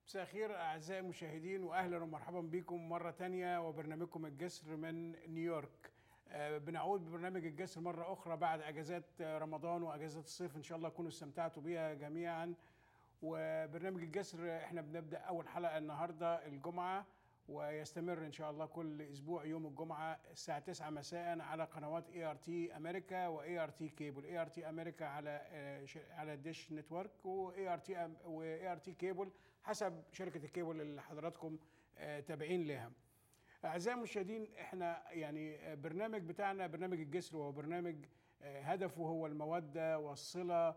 مساء الخير اعزائي المشاهدين واهلا ومرحبا بكم مره تانية وبرنامجكم الجسر من نيويورك آه، بنعود ببرنامج الجسر مره اخرى بعد اجازات رمضان واجازات الصيف ان شاء الله تكونوا استمتعتوا بيها جميعا وبرنامج الجسر احنا بنبدا اول حلقه النهارده الجمعه ويستمر ان شاء الله كل اسبوع يوم الجمعه الساعه 9 مساء على قنوات اي ار تي امريكا واي ار تي كيبل اي ار تي امريكا على آه، ش- على ديش نتورك واي ار تي واي ار تي كيبل حسب شركه الكيبل اللي حضراتكم آه، تابعين لها اعزائي المشاهدين احنا يعني آه، برنامج بتاعنا برنامج الجسر وهو برنامج آه، هدفه هو الموده والصله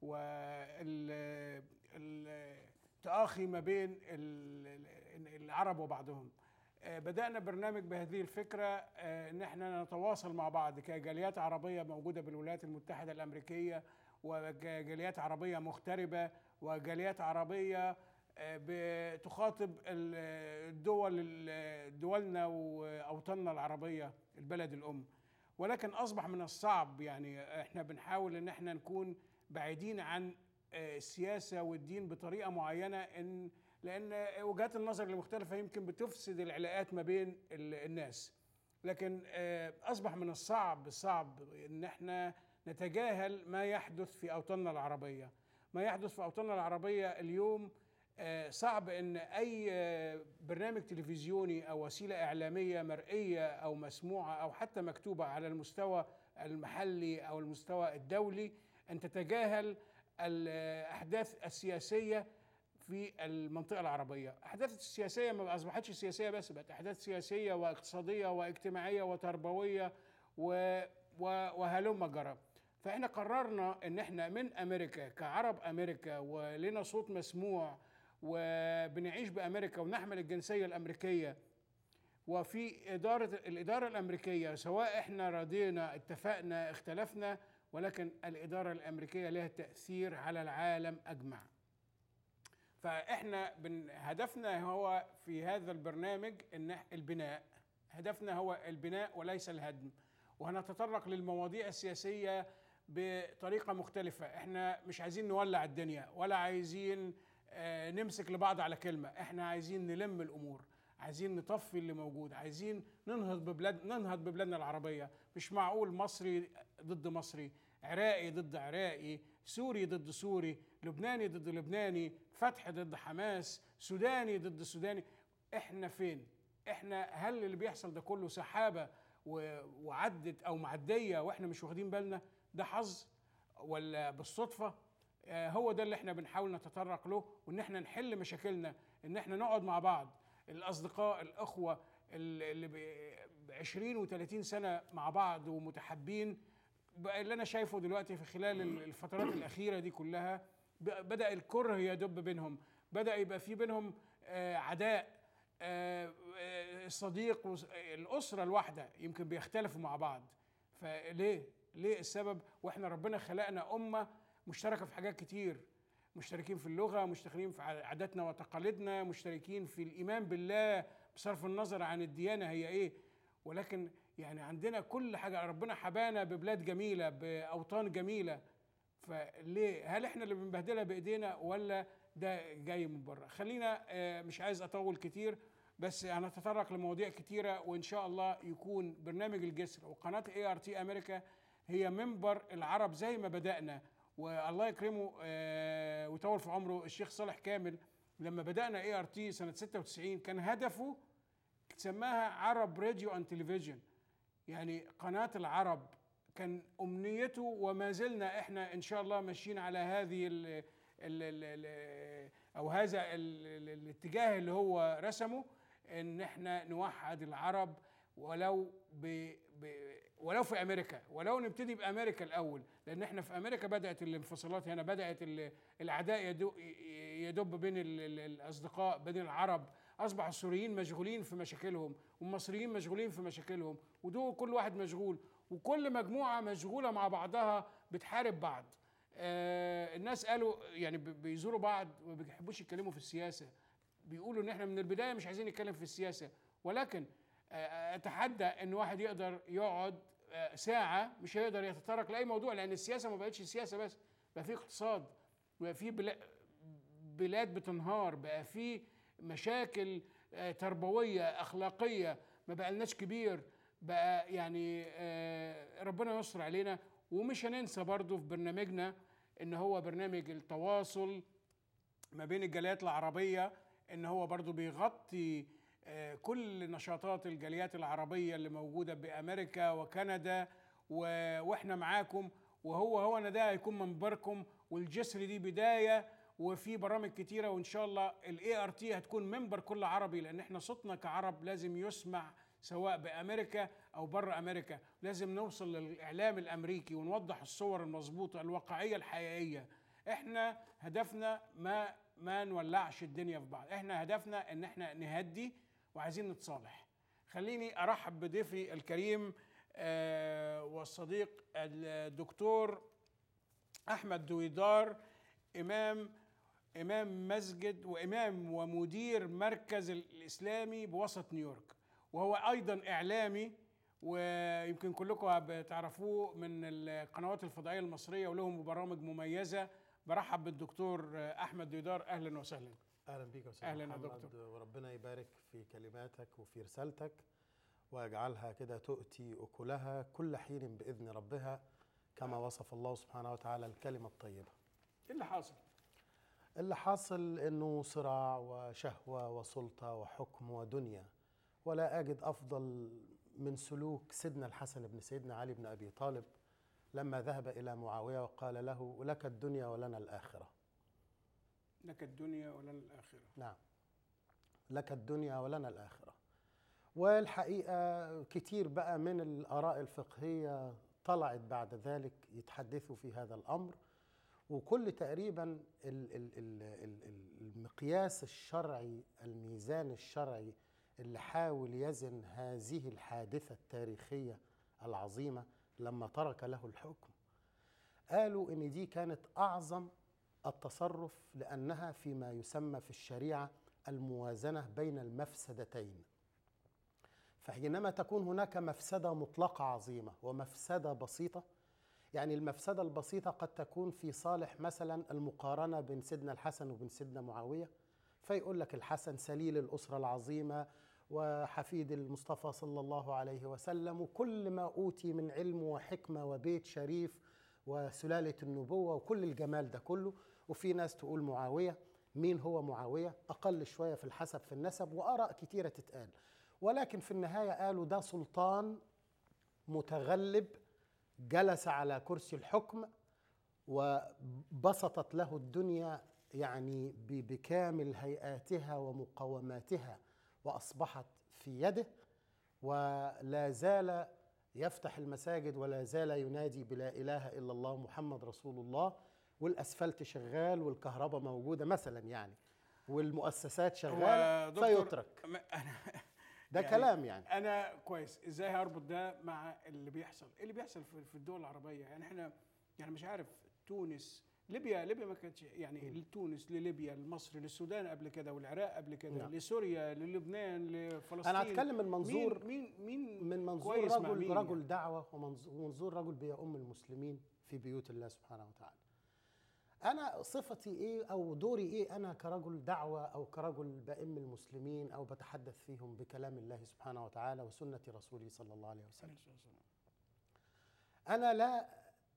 والتآخي ما بين ال- ال- العرب وبعضهم آه، بدأنا برنامج بهذه الفكرة آه، ان احنا نتواصل مع بعض كجاليات عربية موجودة بالولايات المتحدة الأمريكية وكجاليات عربية مغتربة وجاليات عربية آه، بتخاطب ال- الدول ال- دولنا واوطاننا العربيه البلد الام ولكن اصبح من الصعب يعني احنا بنحاول ان احنا نكون بعيدين عن آه، السياسه والدين بطريقه معينه ان لان وجهات النظر المختلفه يمكن بتفسد العلاقات ما بين ال- الناس لكن آه، اصبح من الصعب الصعب ان احنا نتجاهل ما يحدث في اوطاننا العربيه ما يحدث في اوطاننا العربيه اليوم آه، صعب ان اي آه، برنامج تلفزيوني او وسيله اعلاميه مرئيه او مسموعه او حتى مكتوبه على المستوى المحلي او المستوى الدولي ان تتجاهل الاحداث السياسيه في المنطقه العربيه احداث السياسيه ما اصبحتش سياسيه بس بقت احداث سياسيه واقتصاديه واجتماعيه وتربويه و... و... وهلم جرى فاحنا قررنا ان احنا من امريكا كعرب امريكا ولنا صوت مسموع وبنعيش بامريكا ونحمل الجنسيه الامريكيه وفي إدارة الإدارة الأمريكية سواء إحنا رضينا اتفقنا اختلفنا ولكن الإدارة الأمريكية لها تأثير على العالم أجمع فإحنا بن هدفنا هو في هذا البرنامج إن إح- البناء هدفنا هو البناء وليس الهدم وهنتطرق للمواضيع السياسية بطريقة مختلفة احنا مش عايزين نولع الدنيا ولا عايزين آه، نمسك لبعض على كلمة احنا عايزين نلم الأمور عايزين نطفي اللي موجود عايزين ننهض ببلاد ننهض ببلادنا العربية مش معقول مصري ضد مصري عراقي ضد عراقي سوري ضد سوري لبناني ضد لبناني فتح ضد حماس سوداني ضد سوداني احنا فين احنا هل اللي بيحصل ده كله سحابة و- وعدت او معدية واحنا مش واخدين بالنا ده حظ ولا بالصدفة آه، هو ده اللي احنا بنحاول نتطرق له وان احنا نحل مشاكلنا ان احنا نقعد مع بعض الاصدقاء الاخوه اللي ب 20 و30 سنه مع بعض ومتحابين بقى اللي انا شايفه دلوقتي في خلال ال- الفترات الاخيره دي كلها ب- بدا الكره يدب بينهم بدا يبقى في بينهم آه، عداء آه، آه، الصديق وس- الاسره الواحده يمكن بيختلفوا مع بعض فليه ليه السبب واحنا ربنا خلقنا امه مشتركه في حاجات كتير مشتركين في اللغه مشتركين في عاداتنا وتقاليدنا مشتركين في الايمان بالله بصرف النظر عن الديانه هي ايه ولكن يعني عندنا كل حاجه ربنا حبانا ببلاد جميله باوطان جميله فليه هل احنا اللي بنبهدلها بايدينا ولا ده جاي من بره خلينا آه، مش عايز اطول كتير بس هنتطرق لمواضيع كتيره وان شاء الله يكون برنامج الجسر وقناه اي ار تي امريكا هي منبر العرب زي ما بدانا والله يكرمه آه، ويطول في عمره الشيخ صالح كامل لما بدانا اي ار تي سنه 96 كان هدفه سماها عرب راديو اند تلفزيون يعني قناه العرب كان امنيته وما زلنا احنا ان شاء الله ماشيين على هذه ال ال ال ال او هذا ال ال الاتجاه اللي هو رسمه ان احنا نوحد العرب ولو ب ب ولو في امريكا ولو نبتدي بامريكا الاول لان احنا في امريكا بدات الانفصالات هنا بدات ال- العداء يدو- يدب بين ال- ال- الاصدقاء بين العرب اصبح السوريين مشغولين في مشاكلهم والمصريين مشغولين في مشاكلهم ودول كل واحد مشغول وكل مجموعه مشغوله مع بعضها بتحارب بعض آه الناس قالوا يعني ب- بيزوروا بعض وما بيحبوش يتكلموا في السياسه بيقولوا ان احنا من البدايه مش عايزين نتكلم في السياسه ولكن آه، اتحدى ان واحد يقدر يقعد آه، ساعه مش هيقدر يتطرق لاي موضوع لان السياسه ما بقتش سياسه بس بقى في اقتصاد بقى في بلا بلاد بتنهار بقى في مشاكل آه، تربويه اخلاقيه ما بقالناش كبير بقى يعني آه، ربنا يستر علينا ومش هننسى برضو في برنامجنا ان هو برنامج التواصل ما بين الجاليات العربيه ان هو برضو بيغطي آه، كل نشاطات الجاليات العربيه اللي موجوده بامريكا وكندا و- واحنا معاكم وهو هو انا ده هيكون منبركم والجسر دي بدايه وفي برامج كتيره وان شاء الله الاي ار تي هتكون منبر كل عربي لان احنا صوتنا كعرب لازم يسمع سواء بامريكا او بره امريكا لازم نوصل للاعلام الامريكي ونوضح الصور المظبوطه الواقعيه الحقيقيه احنا هدفنا ما ما نولعش الدنيا في بعض احنا هدفنا ان احنا نهدي وعايزين نتصالح خليني ارحب بضيفي الكريم آه والصديق الدكتور احمد دويدار امام امام مسجد وامام ومدير مركز الاسلامي بوسط نيويورك وهو ايضا اعلامي ويمكن كلكم بتعرفوه من القنوات الفضائيه المصريه ولهم برامج مميزه برحب بالدكتور احمد دويدار اهلا وسهلا اهلا بيك يا استاذ أهلاً يا محمد دكتور. وربنا يبارك في كلماتك وفي رسالتك ويجعلها كده تؤتي اكلها كل حين باذن ربها كما وصف الله سبحانه وتعالى الكلمه الطيبه. ايه اللي حاصل؟ اللي حاصل انه صراع وشهوه وسلطه وحكم ودنيا ولا اجد افضل من سلوك سيدنا الحسن بن سيدنا علي بن ابي طالب لما ذهب الى معاويه وقال له لك الدنيا ولنا الاخره. لك الدنيا ولنا الاخره نعم لك الدنيا ولنا الآخرة والحقيقة كتير بقى من الآراء الفقهية طلعت بعد ذلك يتحدثوا في هذا الأمر وكل تقريبا ال- ال- ال- ال- ال- المقياس الشرعي الميزان الشرعي اللي حاول يزن هذه الحادثة التاريخية العظيمة لما ترك له الحكم قالوا ان دي كانت اعظم التصرف لانها فيما يسمى في الشريعه الموازنه بين المفسدتين فحينما تكون هناك مفسده مطلقه عظيمه ومفسده بسيطه يعني المفسده البسيطه قد تكون في صالح مثلا المقارنه بين سيدنا الحسن وبين سيدنا معاويه فيقول لك الحسن سليل الاسره العظيمه وحفيد المصطفى صلى الله عليه وسلم وكل ما اوتي من علم وحكمه وبيت شريف وسلاله النبوه وكل الجمال ده كله وفي ناس تقول معاويه مين هو معاويه اقل شويه في الحسب في النسب واراء كتيره تتقال ولكن في النهايه قالوا ده سلطان متغلب جلس على كرسي الحكم وبسطت له الدنيا يعني ب- بكامل هيئاتها ومقوماتها واصبحت في يده ولا زال يفتح المساجد ولا زال ينادي بلا اله الا الله محمد رسول الله والاسفلت شغال والكهرباء موجوده مثلا يعني والمؤسسات شغاله دكتور، فيترك ما- انا ده يعني كلام يعني انا كويس ازاي هربط ده مع اللي بيحصل ايه اللي بيحصل في في الدول العربيه يعني احنا يعني مش عارف تونس ليبيا ليبيا ما كانتش يعني لتونس لليبيا لمصر للسودان قبل كده والعراق قبل كده نعم. لسوريا للبنان لفلسطين انا هتكلم من منظور مين مين, مين من منظور كويس مع رجل مين رجل يعني؟ دعوه ومنظ- ومنظور رجل بيؤم المسلمين في بيوت الله سبحانه وتعالى. انا صفتي ايه او دوري ايه انا كرجل دعوه او كرجل بأم المسلمين او بتحدث فيهم بكلام الله سبحانه وتعالى وسنه رسوله صلى الله عليه وسلم. عليه الصلاة والسلام. أنا لا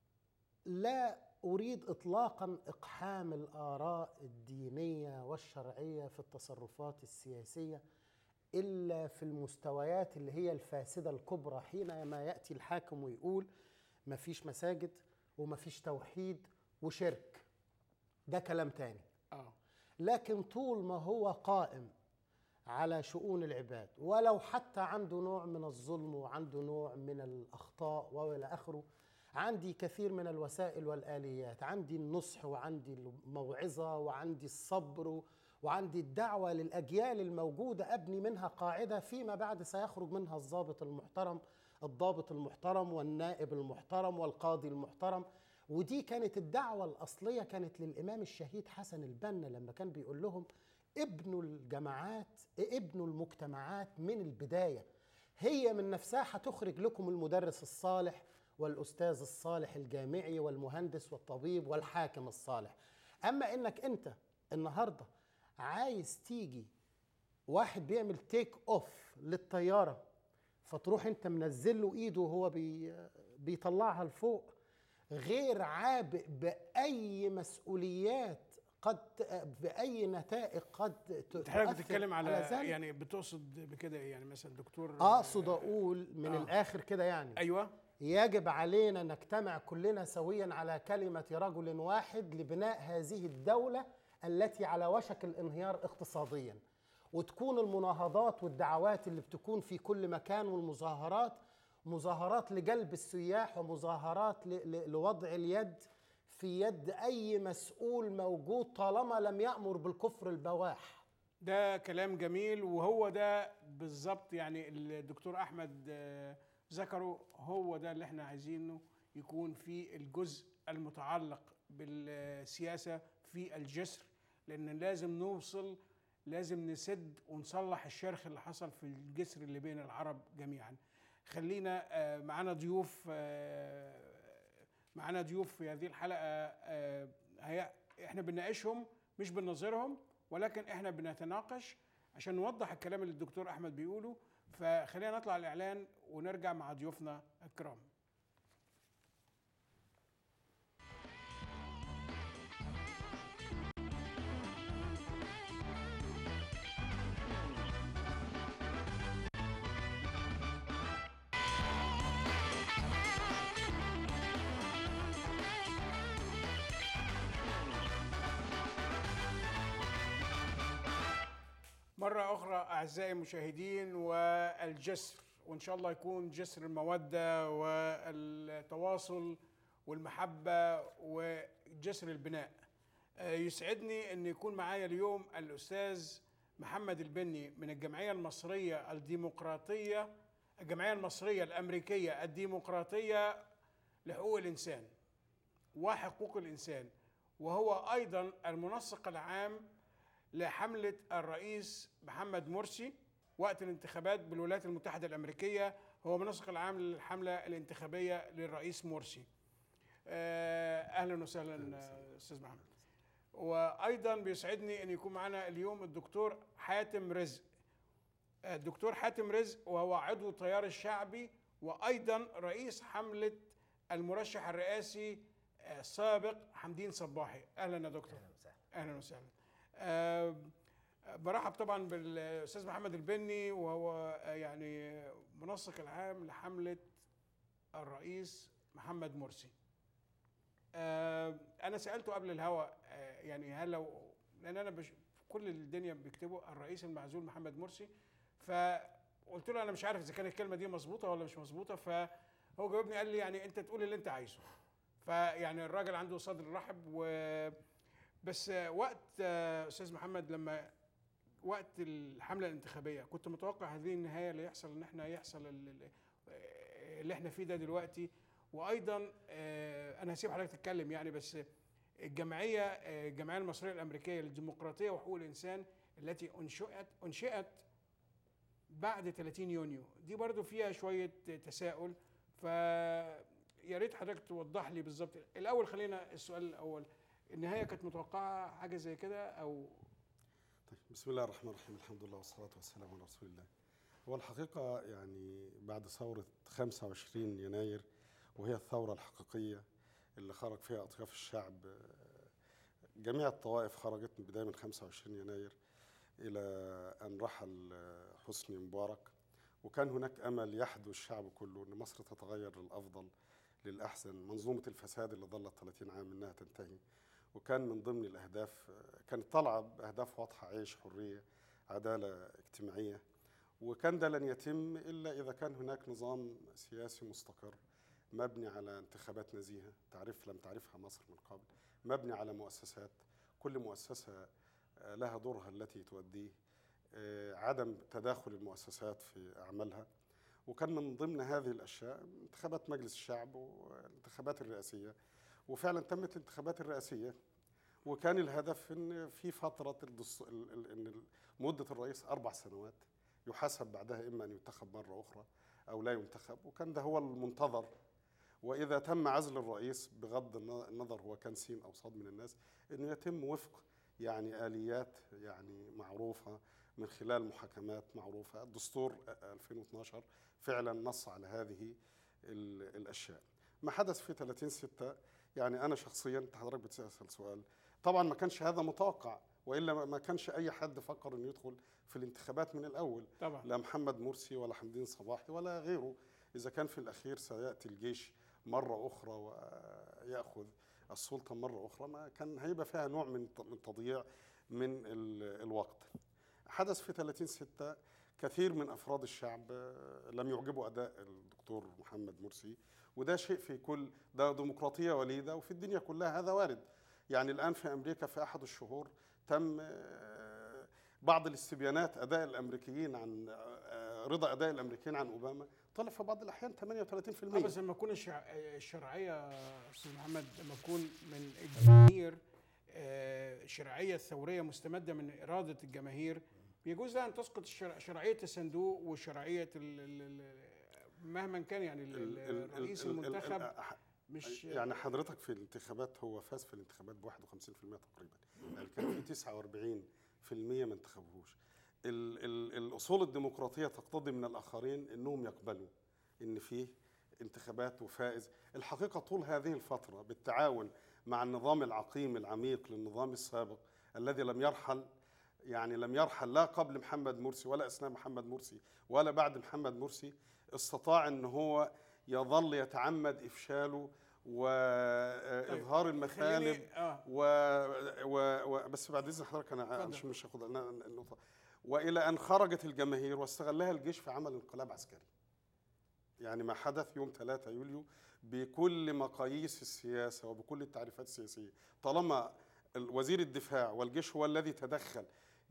لا أريد إطلاقا إقحام الآراء الدينية والشرعية في التصرفات السياسية إلا في المستويات اللي هي الفاسدة الكبرى حينما يأتي الحاكم ويقول ما فيش مساجد وما فيش توحيد وشرك ده كلام تاني اه لكن طول ما هو قائم على شؤون العباد ولو حتى عنده نوع من الظلم وعنده نوع من الأخطاء وإلى آخره عندي كثير من الوسائل والآليات عندي النصح وعندي الموعظة وعندي الصبر وعندي الدعوة للأجيال الموجودة أبني منها قاعدة فيما بعد سيخرج منها الضابط المحترم الضابط المحترم والنائب المحترم والقاضي المحترم ودي كانت الدعوة الأصلية كانت للإمام الشهيد حسن البنا لما كان بيقول لهم ابنوا الجماعات ابنوا المجتمعات من البداية هي من نفسها هتخرج لكم المدرس الصالح والأستاذ الصالح الجامعي والمهندس والطبيب والحاكم الصالح أما إنك أنت النهارده عايز تيجي واحد بيعمل تيك اوف للطياره فتروح انت منزل له ايده وهو بي بيطلعها لفوق غير عابئ باي مسؤوليات قد باي نتائج قد ت- انت حضرتك تؤثر بتتكلم على, ذلك. يعني بتقصد بكده إيه؟ يعني مثلا دكتور اقصد اقول من آه. الاخر كده يعني ايوه يجب علينا نجتمع كلنا سويا على كلمة رجل واحد لبناء هذه الدولة التي على وشك الانهيار اقتصاديا وتكون المناهضات والدعوات اللي بتكون في كل مكان والمظاهرات مظاهرات لجلب السياح ومظاهرات ل- ل- لوضع اليد في يد أي مسؤول موجود طالما لم يأمر بالكفر البواح ده كلام جميل وهو ده بالظبط يعني الدكتور احمد آه، ذكره هو ده اللي احنا عايزينه يكون في الجزء المتعلق بالسياسه في الجسر لان لازم نوصل لازم نسد ونصلح الشرخ اللي حصل في الجسر اللي بين العرب جميعا خلينا آه، معانا ضيوف آه، معانا ضيوف في هذه الحلقه آه، هي احنا بنناقشهم مش بننظرهم ولكن احنا بنتناقش عشان نوضح الكلام اللي الدكتور احمد بيقوله فخلينا نطلع الاعلان ونرجع مع ضيوفنا الكرام مرة أخرى أعزائي المشاهدين والجسر وإن شاء الله يكون جسر المودة والتواصل والمحبة وجسر البناء آه، يسعدني أن يكون معايا اليوم الأستاذ محمد البني من الجمعية المصرية الديمقراطية الجمعية المصرية الأمريكية الديمقراطية لحقوق الإنسان وحقوق الإنسان وهو أيضا المنسق العام لحملة الرئيس محمد مرسي وقت الانتخابات بالولايات المتحدة الأمريكية هو منسق العام للحملة الانتخابية للرئيس مرسي آه، أهلا وسهلا آه، أستاذ محمد وأيضا بيسعدني أن يكون معنا اليوم الدكتور حاتم رزق آه، الدكتور حاتم رزق وهو عضو التيار الشعبي وأيضا رئيس حملة المرشح الرئاسي آه، السابق حمدين صباحي أهلا يا دكتور اهلا وسهلا آه، برحب طبعا بالاستاذ محمد البني وهو آه، يعني منسق العام لحمله الرئيس محمد مرسي آه، انا سالته قبل الهوا آه، يعني هل لو لان انا بش كل الدنيا بيكتبوا الرئيس المعزول محمد مرسي فقلت له انا مش عارف اذا كانت الكلمه دي مظبوطه ولا مش مظبوطه فهو جاوبني قال لي يعني انت تقول اللي انت عايزه فيعني الراجل عنده صدر رحب و بس آه، وقت آه، استاذ محمد لما وقت الحمله الانتخابيه كنت متوقع هذه النهايه اللي يحصل ان احنا يحصل ال- ال- آه، اللي احنا فيه ده دلوقتي وايضا آه، انا هسيب حضرتك تتكلم يعني بس الجمعيه آه، الجمعيه المصريه الامريكيه للديمقراطيه وحقوق الانسان التي انشئت انشئت بعد 30 يونيو دي برضو فيها شويه تساؤل ف يا ريت حضرتك توضح لي بالظبط الاول خلينا السؤال الاول النهايه كانت متوقعه حاجه زي كده او طيب بسم الله الرحمن الرحيم الحمد لله والصلاة والسلام على رسول الله هو الحقيقة يعني بعد ثورة 25 يناير وهي الثورة الحقيقية اللي خرج فيها أطياف الشعب آه، جميع الطوائف خرجت من بداية من 25 يناير إلى أن رحل آه، حسني مبارك وكان هناك أمل يحدو الشعب كله أن مصر تتغير للأفضل للأحسن منظومة الفساد اللي ظلت 30 عام إنها تنتهي وكان من ضمن الأهداف آه، كانت طالعة بأهداف واضحة عيش حرية عدالة اجتماعية وكان ده لن يتم إلا إذا كان هناك نظام سياسي مستقر مبني على انتخابات نزيهة تعرف لم تعرفها مصر من قبل مبني على مؤسسات كل مؤسسة آه، لها دورها التي تؤديه آه، عدم تداخل المؤسسات في أعمالها وكان من ضمن هذه الأشياء انتخابات مجلس الشعب والانتخابات الرئاسية وفعلا تمت الانتخابات الرئاسية وكان الهدف ان في فتره الدس... ال- ال- ان مده الرئيس اربع سنوات يحاسب بعدها اما ان ينتخب مره اخرى او لا ينتخب وكان ده هو المنتظر واذا تم عزل الرئيس بغض الن- النظر هو كان سين او صاد من الناس انه يتم وفق يعني اليات يعني معروفه من خلال محاكمات معروفه الدستور 2012 فعلا نص على هذه ال- الاشياء ما حدث في 30 6 يعني انا شخصيا انت حضرتك بتسال سؤال طبعا ما كانش هذا متوقع والا ما- ما كانش اي حد فكر انه يدخل في الانتخابات من الاول طبعا لا محمد مرسي ولا حمدين صباحي ولا غيره إذا كان في الأخير سيأتي الجيش مرة أخرى ويأخذ السلطة مرة أخرى ما كان هيبقى فيها نوع من من تضييع من ال- الوقت حدث في 30 6 كثير من أفراد الشعب آه، لم يعجبوا أداء الدكتور محمد مرسي وده شيء في كل ده ديمقراطية وليدة وفي الدنيا كلها هذا وارد يعني الآن في أمريكا في أحد الشهور تم آه، بعض الاستبيانات اداء الامريكيين عن آه، رضا اداء الامريكيين عن اوباما طلع في بعض الاحيان 38% آه، بس لما يكون الشع... الشرعيه يا استاذ محمد لما يكون من الجماهير آه، الشرعيه الثوريه مستمده من اراده الجماهير يجوز لها ان تسقط الشرع... شرعيه الصندوق وشرعيه ال... ال... ال... مهما كان يعني ال... ال- ال- ال- الرئيس ال- ال- المنتخب ال- أح- مش يعني حضرتك في الانتخابات هو فاز في الانتخابات ب 51% تقريبا يعني كان في 49% ما انتخبوهوش ال ال الاصول الديمقراطيه تقتضي من الاخرين انهم يقبلوا ان فيه انتخابات وفائز الحقيقه طول هذه الفتره بالتعاون مع النظام العقيم العميق للنظام السابق الذي لم يرحل يعني لم يرحل لا قبل محمد مرسي ولا اثناء محمد مرسي ولا بعد محمد مرسي استطاع ان هو يظل يتعمد افشاله واظهار المثالب خليني اه و... و... و... بس بعد اذن حضرتك انا اتفضل. مش مش هاخد أنا النقطه والى ان خرجت الجماهير واستغلها الجيش في عمل انقلاب عسكري يعني ما حدث يوم 3 يوليو بكل مقاييس السياسه وبكل التعريفات السياسيه طالما ال- وزير الدفاع والجيش هو الذي تدخل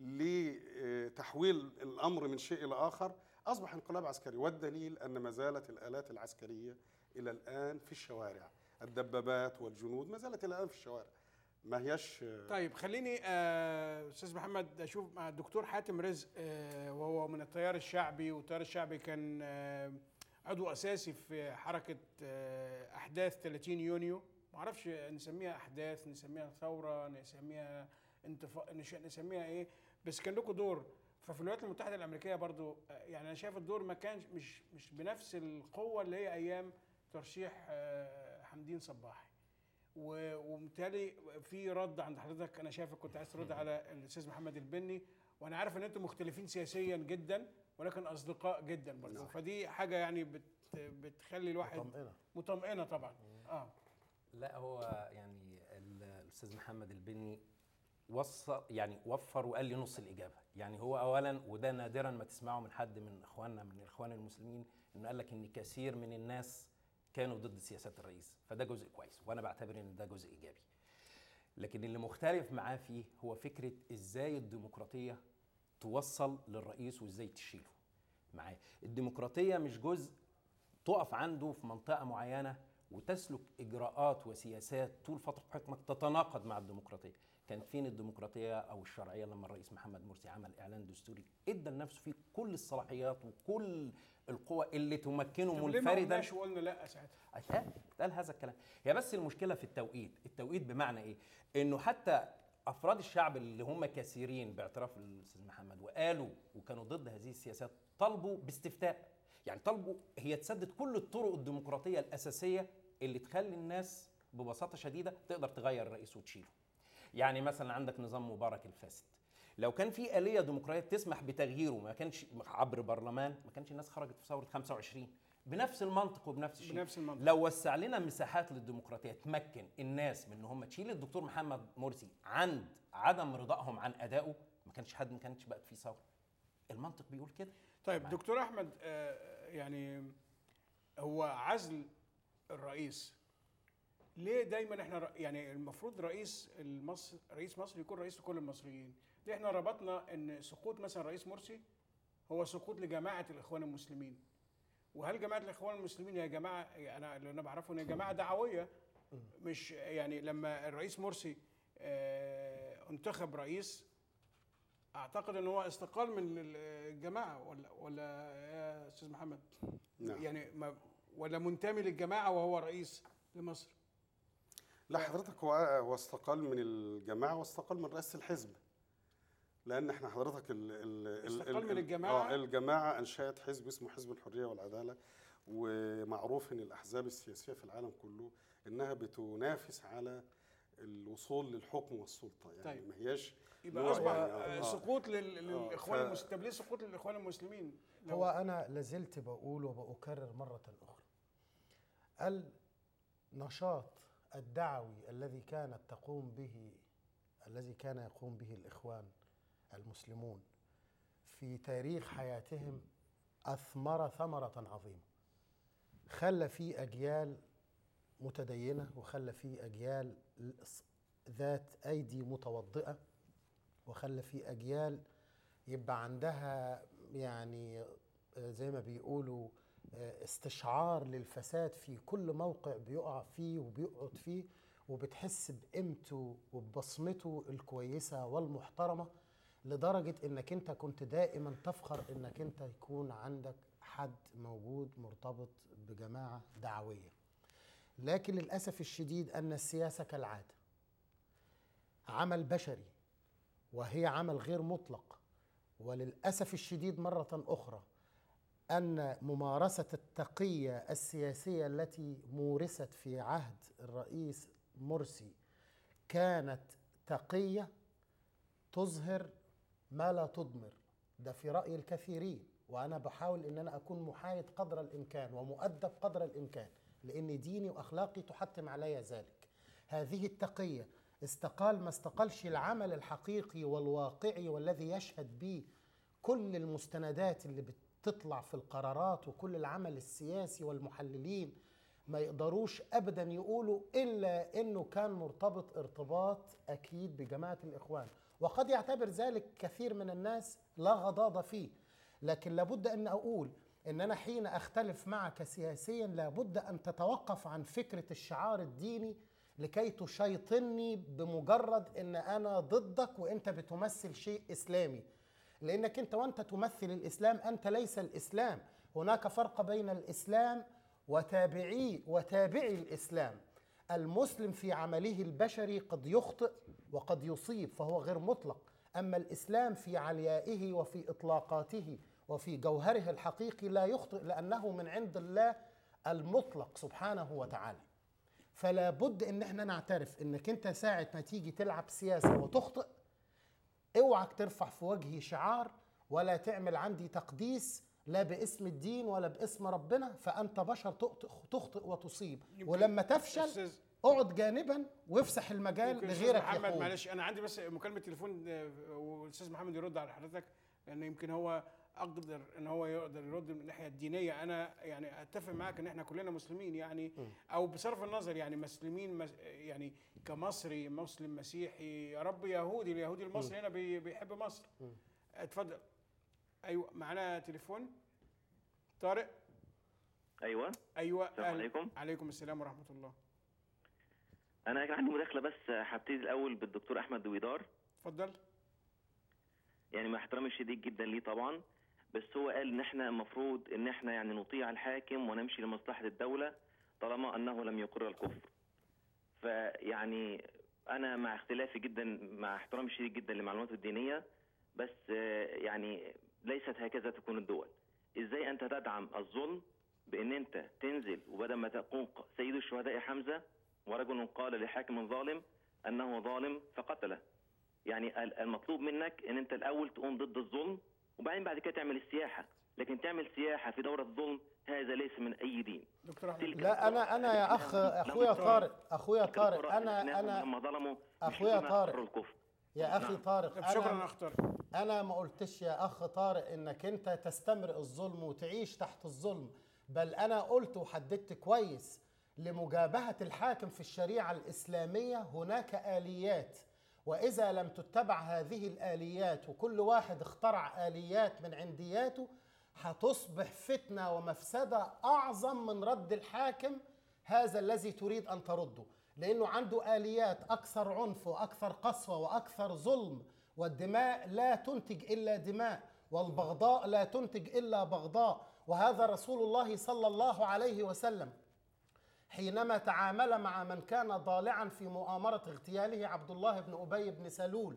لتحويل الامر من شيء الى اخر اصبح انقلاب عسكري والدليل ان ما زالت الالات العسكريه الى الان في الشوارع الدبابات والجنود ما زالت الى الان في الشوارع ما هياش طيب خليني آه، استاذ محمد اشوف مع الدكتور حاتم رزق آه، وهو من التيار الشعبي والتيار الشعبي كان آه، عضو اساسي في حركه آه، احداث 30 يونيو ما اعرفش نسميها احداث نسميها ثوره نسميها انتفاضه نسميها ايه بس كان لكم دور ففي الولايات المتحده الامريكيه برضو آه، يعني انا شايف الدور ما كانش مش مش بنفس القوه اللي هي ايام ترشيح آه، حمدين صباحي و- وبالتالي في رد عند حضرتك انا شايفك كنت عايز ترد على الاستاذ محمد البني وانا عارف ان انتم مختلفين سياسيا جدا ولكن اصدقاء جدا برضه نعم. فدي حاجه يعني بت بتخلي الواحد طمئنة مطمئنه طبعا اه لا هو يعني ال- الاستاذ محمد البني وصل يعني وفر وقال لي نص الاجابه يعني هو اولا وده نادرا ما تسمعه من حد من اخواننا من الاخوان المسلمين انه قال لك ان كثير من الناس كانوا ضد سياسات الرئيس فده جزء كويس وانا بعتبر ان ده جزء ايجابي لكن اللي مختلف معاه فيه هو فكره ازاي الديمقراطيه توصل للرئيس وازاي تشيله معاه الديمقراطيه مش جزء تقف عنده في منطقه معينه وتسلك اجراءات وسياسات طول فتره حكمك تتناقض مع الديمقراطيه كانت فين الديمقراطيه او الشرعيه لما الرئيس محمد مرسي عمل اعلان دستوري ادى لنفسه فيه كل الصلاحيات وكل القوى اللي تمكنه طب ليه ما منفردا قلناش وقلنا لا ساعتها اتقال اتقال هذا الكلام هي بس المشكله في التوقيت التوقيت بمعنى ايه انه حتى افراد الشعب اللي هم كثيرين باعتراف الاستاذ محمد وقالوا وكانوا ضد هذه السياسات طلبوا باستفتاء يعني طلبوا هي تسدد كل الطرق الديمقراطيه الاساسيه اللي تخلي الناس ببساطه شديده تقدر تغير الرئيس وتشيله يعني مثلا عندك نظام مبارك الفاسد لو كان في آلية ديمقراطية تسمح بتغييره ما كانش عبر برلمان ما كانش الناس خرجت في ثورة 25 بنفس المنطق وبنفس الشيء بنفس المنطق. لو وسع لنا مساحات للديمقراطيه تمكن الناس من ان هم تشيل الدكتور محمد مرسي عند عدم رضائهم عن ادائه ما كانش حد ما كانش بقت فيه ثوره المنطق بيقول كده طيب معاك. دكتور احمد آه، يعني هو عزل الرئيس ليه دايما احنا ر- يعني المفروض رئيس المصر رئيس مصر يكون رئيس لكل المصريين ليه احنا ربطنا ان سقوط مثلا رئيس مرسي هو سقوط لجماعه الاخوان المسلمين وهل جماعه الاخوان المسلمين يا جماعه انا اللي انا بعرفه ان هي جماعه دعويه مش يعني لما الرئيس مرسي آه، انتخب رئيس اعتقد ان هو استقال من الجماعه ولا ولا يا استاذ محمد نعم. يعني ما ولا منتمي للجماعه وهو رئيس لمصر لا حضرتك هو هو استقال من الجماعه واستقال من رئاسه الحزب لان احنا حضرتك ال ال ال- استقال ال- من ال- الجماعة؟ اه الجماعه انشات حزب اسمه حزب الحريه والعداله ومعروف ان الاحزاب السياسيه في العالم كله انها بتنافس على الوصول للحكم والسلطه يعني طيب. ما هياش يبقى هو اصبح يعني- آه، آه. سقوط لل- للاخوان ف- المسلمين طب ليه سقوط للاخوان المسلمين؟ لو- هو أنا لازلت بقول وبأكرر مرة أخرى النشاط الدعوي الذي كانت تقوم به الذي كان يقوم به الإخوان المسلمون في تاريخ حياتهم أثمر ثمرة عظيمة خلى في أجيال متدينة وخلى في أجيال ذات أيدي متوضئة وخلى في أجيال يبقى عندها يعني آه، زي ما بيقولوا آه، استشعار للفساد في كل موقع بيقع فيه وبيقعد فيه وبتحس بقيمته وببصمته الكويسة والمحترمة لدرجة انك انت كنت دائما تفخر انك انت يكون عندك حد موجود مرتبط بجماعة دعوية لكن للأسف الشديد أن السياسة كالعادة عمل بشري وهي عمل غير مطلق وللأسف الشديد مرة أخرى أن ممارسة التقية السياسية التي مورست في عهد الرئيس مرسي كانت تقية تظهر ما لا تضمر ده في رأي الكثيرين وأنا بحاول أن أنا أكون محايد قدر الإمكان ومؤدب قدر الإمكان لأن ديني وأخلاقي تحتم علي ذلك هذه التقية استقال ما استقلش العمل الحقيقي والواقعي والذي يشهد به كل المستندات اللي بتطلع في القرارات وكل العمل السياسي والمحللين ما يقدروش ابدا يقولوا الا انه كان مرتبط ارتباط اكيد بجماعه الاخوان وقد يعتبر ذلك كثير من الناس لا غضاضه فيه لكن لابد ان اقول ان انا حين اختلف معك سياسيا لابد ان تتوقف عن فكره الشعار الديني لكي تشيطني بمجرد ان انا ضدك وانت بتمثل شيء اسلامي لانك انت وانت تمثل الاسلام انت ليس الاسلام هناك فرق بين الاسلام وتابعي وتابعي الاسلام المسلم في عمله البشري قد يخطئ وقد يصيب فهو غير مطلق اما الاسلام في عليائه وفي اطلاقاته وفي جوهره الحقيقي لا يخطئ لانه من عند الله المطلق سبحانه وتعالى فلا بد ان احنا نعترف انك انت ساعه ما تيجي تلعب سياسه وتخطئ اوعك ترفع في وجهي شعار ولا تعمل عندي تقديس لا باسم الدين ولا باسم ربنا فانت بشر تخطئ, تخطئ وتصيب يمكن ولما تفشل أستاذ- اقعد جانبا وافسح المجال يمكن أستاذ لغيرك محمد يقول معلش انا عندي بس مكالمه تليفون آه، والاستاذ محمد يرد على حضرتك لان يمكن هو اقدر ان هو يقدر يرد من الناحيه الدينيه انا يعني اتفق معاك ان احنا كلنا مسلمين يعني او بصرف النظر يعني مسلمين مس يعني كمصري مسلم مسيحي يا رب يهودي اليهودي المصري هنا بي- بيحب مصر اتفضل ايوه معانا تليفون طارق ايوه ايوه السلام أهلا. عليكم. عليكم السلام ورحمه الله انا كان عندي مداخله بس هبتدي الاول بالدكتور احمد دويدار اتفضل يعني مع احترامي الشديد جدا ليه طبعا بس هو قال ان احنا المفروض ان احنا يعني نطيع الحاكم ونمشي لمصلحه الدوله طالما انه لم يقر الكفر فيعني انا مع اختلافي جدا مع احترامي الشديد جدا للمعلومات الدينيه بس آه، يعني ليست هكذا تكون الدول ازاي انت تدعم الظلم بان انت تنزل وبدل ما تقوم ق- سيد الشهداء حمزه ورجل قال لحاكم ظالم انه ظالم فقتله يعني ال- المطلوب منك ان انت الاول تقوم ضد الظلم وبعدين بعد كده تعمل السياحه لكن تعمل سياحه في دوره ظلم هذا ليس من اي دين دكتور احمد تلك لا انا انا يا اخ اخويا طارق اخويا تلك طارق القراء انا الإسلام انا لما ظلموا مش أخويا لما طارق. أقروا الكفر يا اخي نعم. طارق طب شكرا انا يا اخ طارق انا ما قلتش يا اخ طارق انك انت تستمر الظلم وتعيش تحت الظلم بل انا قلت وحددت كويس لمجابهه الحاكم في الشريعه الاسلاميه هناك اليات واذا لم تتبع هذه الاليات وكل واحد اخترع اليات من عندياته هتصبح فتنه ومفسده اعظم من رد الحاكم هذا الذي تريد ان ترده لانه عنده اليات اكثر عنف واكثر قسوه واكثر ظلم والدماء لا تنتج الا دماء والبغضاء لا تنتج الا بغضاء وهذا رسول الله صلى الله عليه وسلم حينما تعامل مع من كان ضالعا في مؤامرة اغتياله عبد الله بن أبي بن سلول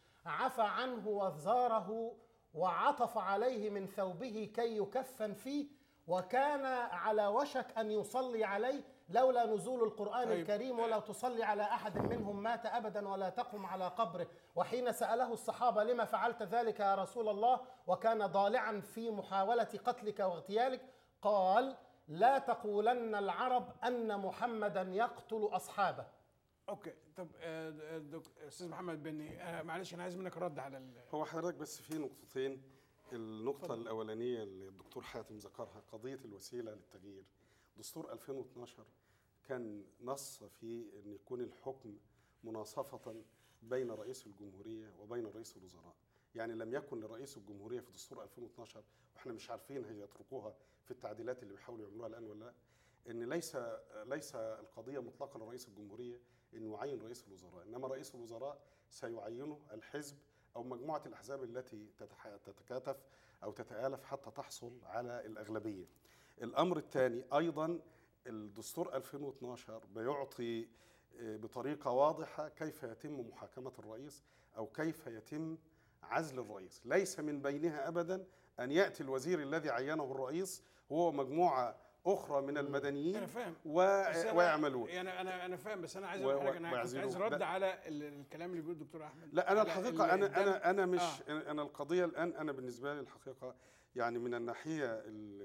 عفى عنه وزاره وعطف عليه من ثوبه كي يكفن فيه وكان على وشك أن يصلي عليه لولا نزول القرآن طيب. الكريم ولا تصلي على أحد منهم مات أبدا ولا تقم على قبره وحين سأله الصحابة لما فعلت ذلك يا رسول الله وكان ضالعا في محاولة قتلك واغتيالك قال لا تقولن العرب أن محمدا يقتل أصحابه اوكي طب آه، آه، دك- استاذ محمد بني آه، معلش انا عايز منك رد على ال- هو حضرتك بس في نقطتين النقطة الأولانية اللي الدكتور حاتم ذكرها قضية الوسيلة للتغيير دستور 2012 كان نص فيه أن يكون الحكم مناصفة بين رئيس الجمهورية وبين رئيس الوزراء يعني لم يكن لرئيس الجمهورية في دستور 2012 واحنا مش عارفين هيتركوها في التعديلات اللي بيحاولوا يعملوها الآن ولا لا ان ليس ليس القضيه مطلقه لرئيس الجمهوريه انه يعين رئيس الوزراء انما رئيس الوزراء سيعينه الحزب او مجموعه الاحزاب التي تتح- تتكاتف او تتالف حتى تحصل على الاغلبيه الامر الثاني ايضا الدستور 2012 بيعطي آه، بطريقه واضحه كيف يتم محاكمه الرئيس او كيف يتم عزل الرئيس ليس من بينها ابدا ان ياتي الوزير الذي عينه الرئيس هو مجموعه اخرى من المدنيين انا فاهم و... بس أنا- ويعملون يعني انا انا فاهم بس انا عايز و- اقول حاجه و- انا كنت ويعزلوه. عايز رد لا. على ال- الكلام اللي بيقوله الدكتور احمد لا انا على الحقيقه ال- انا الدم. انا انا مش آه. انا القضيه الان انا بالنسبه لي الحقيقه يعني من الناحيه ال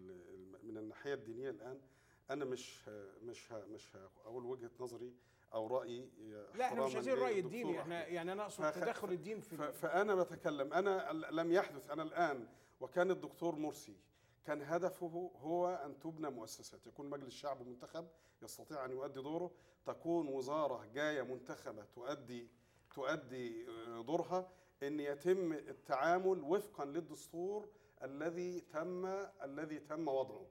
ال من الناحيه الدينيه الان انا مش مش مش اقول وجهه نظري او رايي لا احنا مش احتراما عايزين الراي للدكتور الديني احنا أحمد. يعني انا اقصد فخ- تدخل الدين في ف- ال- فانا بتكلم انا ل- لم يحدث انا الان وكان الدكتور مرسي كان هدفه هو ان تبنى مؤسسات يكون مجلس شعب منتخب يستطيع ان يؤدي دوره تكون وزاره جايه منتخبه تؤدي تؤدي آه، دورها ان يتم التعامل وفقا للدستور الذي تم الذي تم وضعه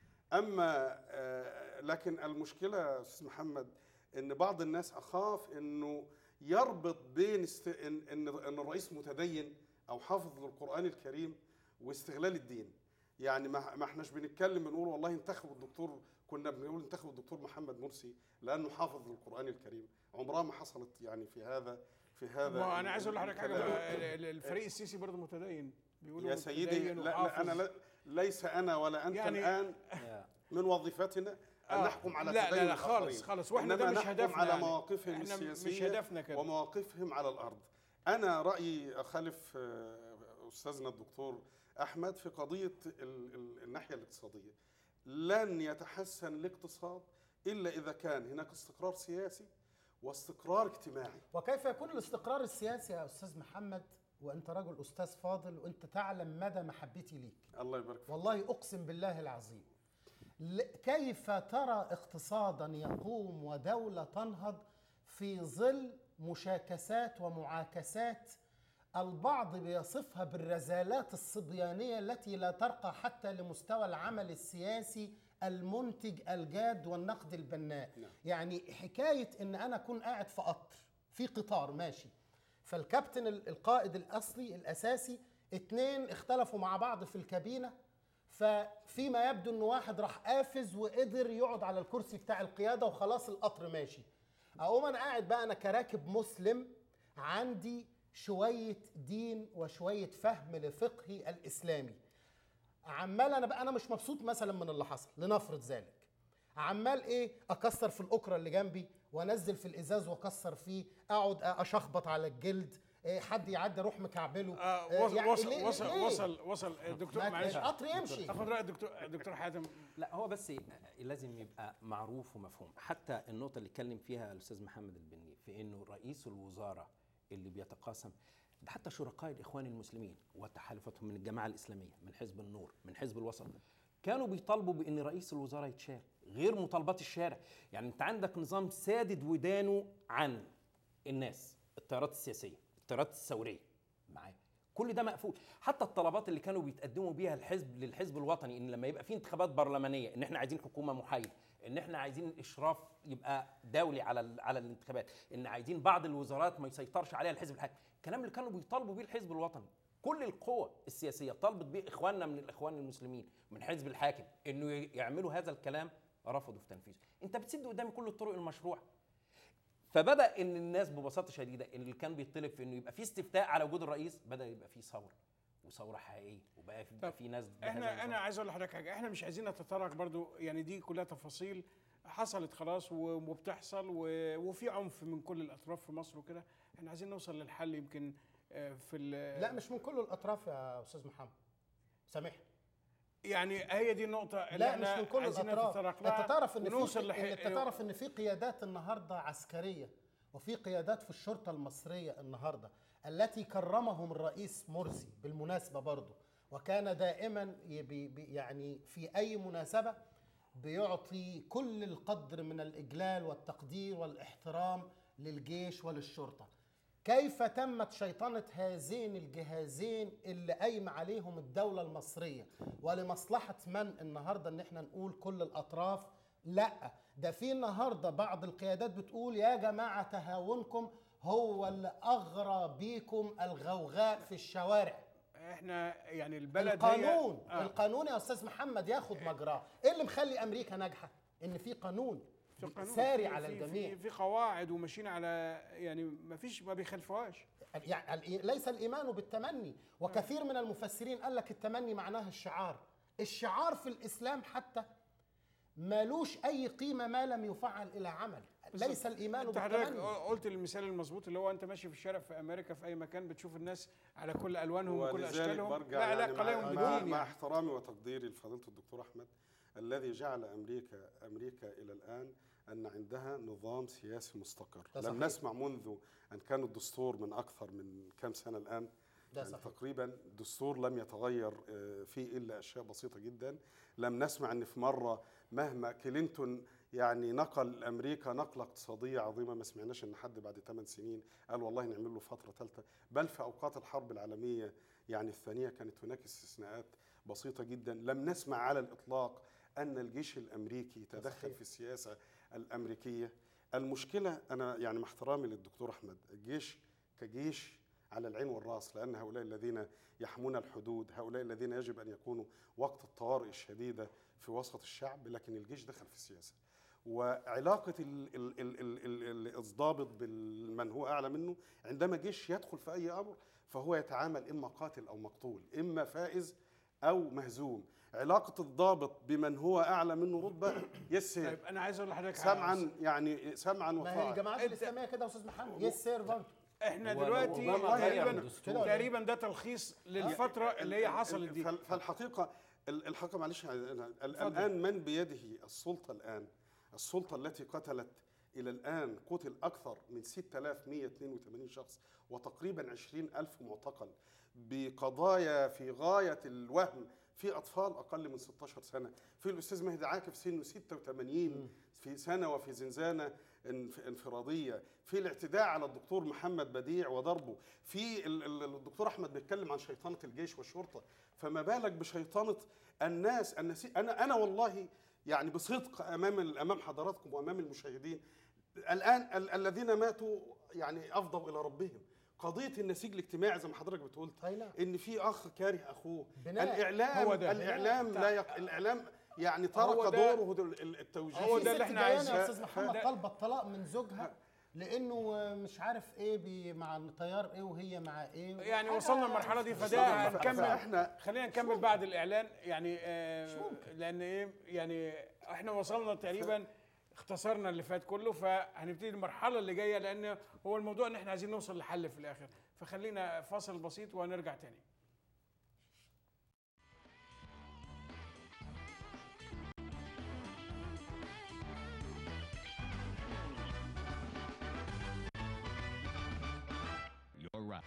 اما آه، لكن المشكله يا استاذ محمد ان بعض الناس اخاف انه يربط بين است... ان ان ان الرئيس متدين او حافظ للقران الكريم واستغلال الدين يعني ما ما احناش بنتكلم بنقول والله انتخبوا الدكتور كنا بنقول انتخبوا الدكتور محمد مرسي لانه حافظ للقران الكريم عمرها ما حصلت يعني في هذا في هذا ما انا عايز اقول لحضرتك حاجه الكلام. ال- ال- الفريق السيسي برضه متدين بيقولوا يا سيدي متدين لا, لا وحافظ. انا لا ليس انا ولا انت يعني- الان يا. من وظيفتنا ان آه، نحكم على لا تدين لا لا خالص الآخرين. خالص واحنا إنما ده مش نحكم هدفنا على يعني. مواقفهم احنا السياسيه مش هدفنا كده ومواقفهم على الارض انا رايي اخالف آه، استاذنا الدكتور احمد في قضيه ال- ال- الناحيه الاقتصاديه لن يتحسن الاقتصاد الا اذا كان هناك استقرار سياسي واستقرار اجتماعي وكيف يكون الاستقرار السياسي يا أستاذ محمد وأنت رجل أستاذ فاضل وأنت تعلم مدى محبتي ليك الله يبارك فيك والله أقسم بالله العظيم ل- كيف ترى اقتصادا يقوم ودولة تنهض في ظل مشاكسات ومعاكسات البعض بيصفها بالرذالات الصبيانية التي لا ترقى حتى لمستوى العمل السياسي المنتج الجاد والنقد البناء نعم. يعني حكاية ان انا اكون قاعد في قطر في قطار ماشي فالكابتن ال- القائد الاصلي الاساسي اتنين اختلفوا مع بعض في الكابينة ففيما يبدو ان واحد راح قافز وقدر يقعد على الكرسي بتاع القيادة وخلاص القطر ماشي اقوم انا قاعد بقى انا كراكب مسلم عندي شوية دين وشوية فهم لفقهي الإسلامي عمال أنا بقى أنا مش مبسوط مثلا من اللي حصل لنفرض ذلك عمال إيه أكسر في الأكرة اللي جنبي وأنزل في الإزاز وأكسر فيه أقعد أشخبط على الجلد إيه حد يعدي أروح مكعبله آه إيه وصل يعني وصل ليه- وصل ليه؟ وصل وصل الدكتور ما معلش القطر يمشي اخد راي الدكتور الدكتور حاتم لا هو بس لازم يبقى معروف ومفهوم حتى النقطه اللي اتكلم فيها الاستاذ محمد البني في انه رئيس الوزراء اللي بيتقاسم ده حتى شركاء الاخوان المسلمين وتحالفاتهم من الجماعه الاسلاميه من حزب النور من حزب الوسط كانوا بيطالبوا بان رئيس الوزراء يتشال غير مطالبات الشارع يعني انت عندك نظام سادد ودانه عن الناس التيارات السياسيه التيارات الثوريه معاه كل ده مقفول حتى الطلبات اللي كانوا بيتقدموا بيها الحزب للحزب الوطني ان لما يبقى في انتخابات برلمانيه ان احنا عايزين حكومه محايده ان احنا عايزين الاشراف يبقى دولي على ال- على الانتخابات ان عايزين بعض الوزارات ما يسيطرش عليها الحزب الحاكم الكلام اللي كانوا بيطالبوا بيه الحزب الوطني كل القوى السياسيه طالبت بيه اخواننا من الاخوان المسلمين من حزب الحاكم انه ي- يعملوا هذا الكلام رفضوا في تنفيذه انت بتسد قدامي كل الطرق المشروعه فبدا ان الناس ببساطه شديده اللي كان بيطلب في انه يبقى في استفتاء على وجود الرئيس بدا يبقى في ثوره وثوره حقيقيه وبقى في, طب في ناس بهذا احنا انا النظام. عايز اقول لحضرتك حاجه احنا مش عايزين نتطرق برضو يعني دي كلها تفاصيل حصلت خلاص و- وبتحصل و- وفي عنف من كل الاطراف في مصر وكده احنا عايزين نوصل للحل يمكن آه، في ال- لا مش من كل الاطراف يا استاذ محمد سامحني يعني هي دي النقطه اللي لا مش احنا من كل عايزين الاطراف نتطرق لها انت تعرف ان ونوصل في لح... انت تعرف ان في قيادات النهارده عسكريه وفي قيادات في الشرطه المصريه النهارده التي كرمهم الرئيس مرسي بالمناسبه برضه وكان دائما يبي بي- يعني في اي مناسبه بيعطي كل القدر من الاجلال والتقدير والاحترام للجيش وللشرطه كيف تمت شيطنة هذين الجهازين اللي قايمة عليهم الدولة المصرية ولمصلحة من النهاردة ان احنا نقول كل الاطراف لا ده في النهاردة بعض القيادات بتقول يا جماعة تهاونكم هو اللي اغرى بيكم الغوغاء في الشوارع احنا يعني البلد القانون هي... آه. القانون يا استاذ محمد ياخد مجراه ايه اللي مخلي امريكا ناجحة ان في قانون في قانون ساري في- على في- الجميع في, في قواعد وماشيين على يعني ما فيش ما بيخالفوهاش يعني الإي- ليس الايمان بالتمني وكثير من المفسرين قال لك التمني معناه الشعار الشعار في الاسلام حتى مالوش اي قيمه ما لم يفعل الى عمل ليس الايمان انت حضرتك بالتمني قلت المثال المظبوط اللي هو انت ماشي في الشارع في امريكا في اي مكان بتشوف الناس على كل الوانهم وكل ولذلك اشكالهم برجع لا يعني علاقه لهم مع, مع, بالدين مع يعني. احترامي وتقديري لفضيله الدكتور احمد الذي جعل امريكا امريكا الى الان ان عندها نظام سياسي مستقر ده لم صحيح. نسمع منذ ان كان الدستور من اكثر من كم سنه الان ده يعني صحيح. تقريبا الدستور لم يتغير آه، فيه الا اشياء بسيطه جدا لم نسمع ان في مره مهما كلينتون يعني نقل امريكا نقله اقتصاديه عظيمه ما سمعناش ان حد بعد 8 سنين قال والله نعمل له فتره ثالثه بل في اوقات الحرب العالميه يعني الثانيه كانت هناك استثناءات بسيطه جدا لم نسمع على الاطلاق ان الجيش الامريكي يتدخل صحيح. في السياسه الامريكيه المشكله انا يعني مع احترامي للدكتور احمد الجيش كجيش على العين والراس لان هؤلاء الذين يحمون الحدود هؤلاء الذين يجب ان يكونوا وقت الطوارئ الشديده في وسط الشعب لكن الجيش دخل في السياسه وعلاقه ال- ال- ال- ال- ال- ال- الضابط بمن هو اعلى منه عندما جيش يدخل في اي امر فهو يتعامل اما قاتل او مقتول اما فائز او مهزوم علاقه الضابط بمن هو اعلى منه رتبه يسير طيب انا عايز اقول لحضرتك على- سمعا يعني سمعا ما هي وطاعه الجماعات أنت- الاسلاميه كده يا استاذ محمد يس سير برضه احنا هو- دلوقتي هو ما غير تقريبا الدستور. تقريبا ده تلخيص للفتره اللي هي حصلت دي فال- فالحقيقه ال- الحقيقه معلش أنا- ال- اتفضل. الان من بيده السلطه الان السلطه التي قتلت الى الان قتل اكثر من 6182 شخص وتقريبا 20000 معتقل بقضايا في غايه الوهم في اطفال اقل من 16 سنه في الاستاذ مهدي عاكف سنه 86 في سنه وفي زنزانه انف- انفراديه في الاعتداء على الدكتور محمد بديع وضربه في ال- ال- الدكتور احمد بيتكلم عن شيطنه الجيش والشرطه فما بالك بشيطنه الناس الناس انا انا والله يعني بصدق امام ال- امام حضراتكم وامام المشاهدين الان ال- الذين ماتوا يعني افضوا الى ربهم قضيه النسيج الاجتماعي زي ما حضرتك بتقول أي نعم. ان في اخ كاره اخوه بناء. الاعلام هو ده. الاعلام بناء. لا يق... الاعلام يعني هو ترك ده. دوره ال- ال- التوجيه هو ده اللي احنا عايزينه. يا استاذ محمد ده- طالبه الطلاق من زوجها لانه مش عارف ايه بي مع التيار ايه وهي مع ايه يعني حاجة- وصلنا للمرحله دي فده وصلنا. ف- هنكمل فإحنا- خلينا نكمل بعد الاعلان يعني آه لان ايه يعني احنا وصلنا تقريبا اختصرنا اللي فات كله فهنبتدي المرحله اللي جايه لان هو الموضوع ان احنا عايزين نوصل لحل في الاخر فخلينا فاصل بسيط وهنرجع تاني You're right.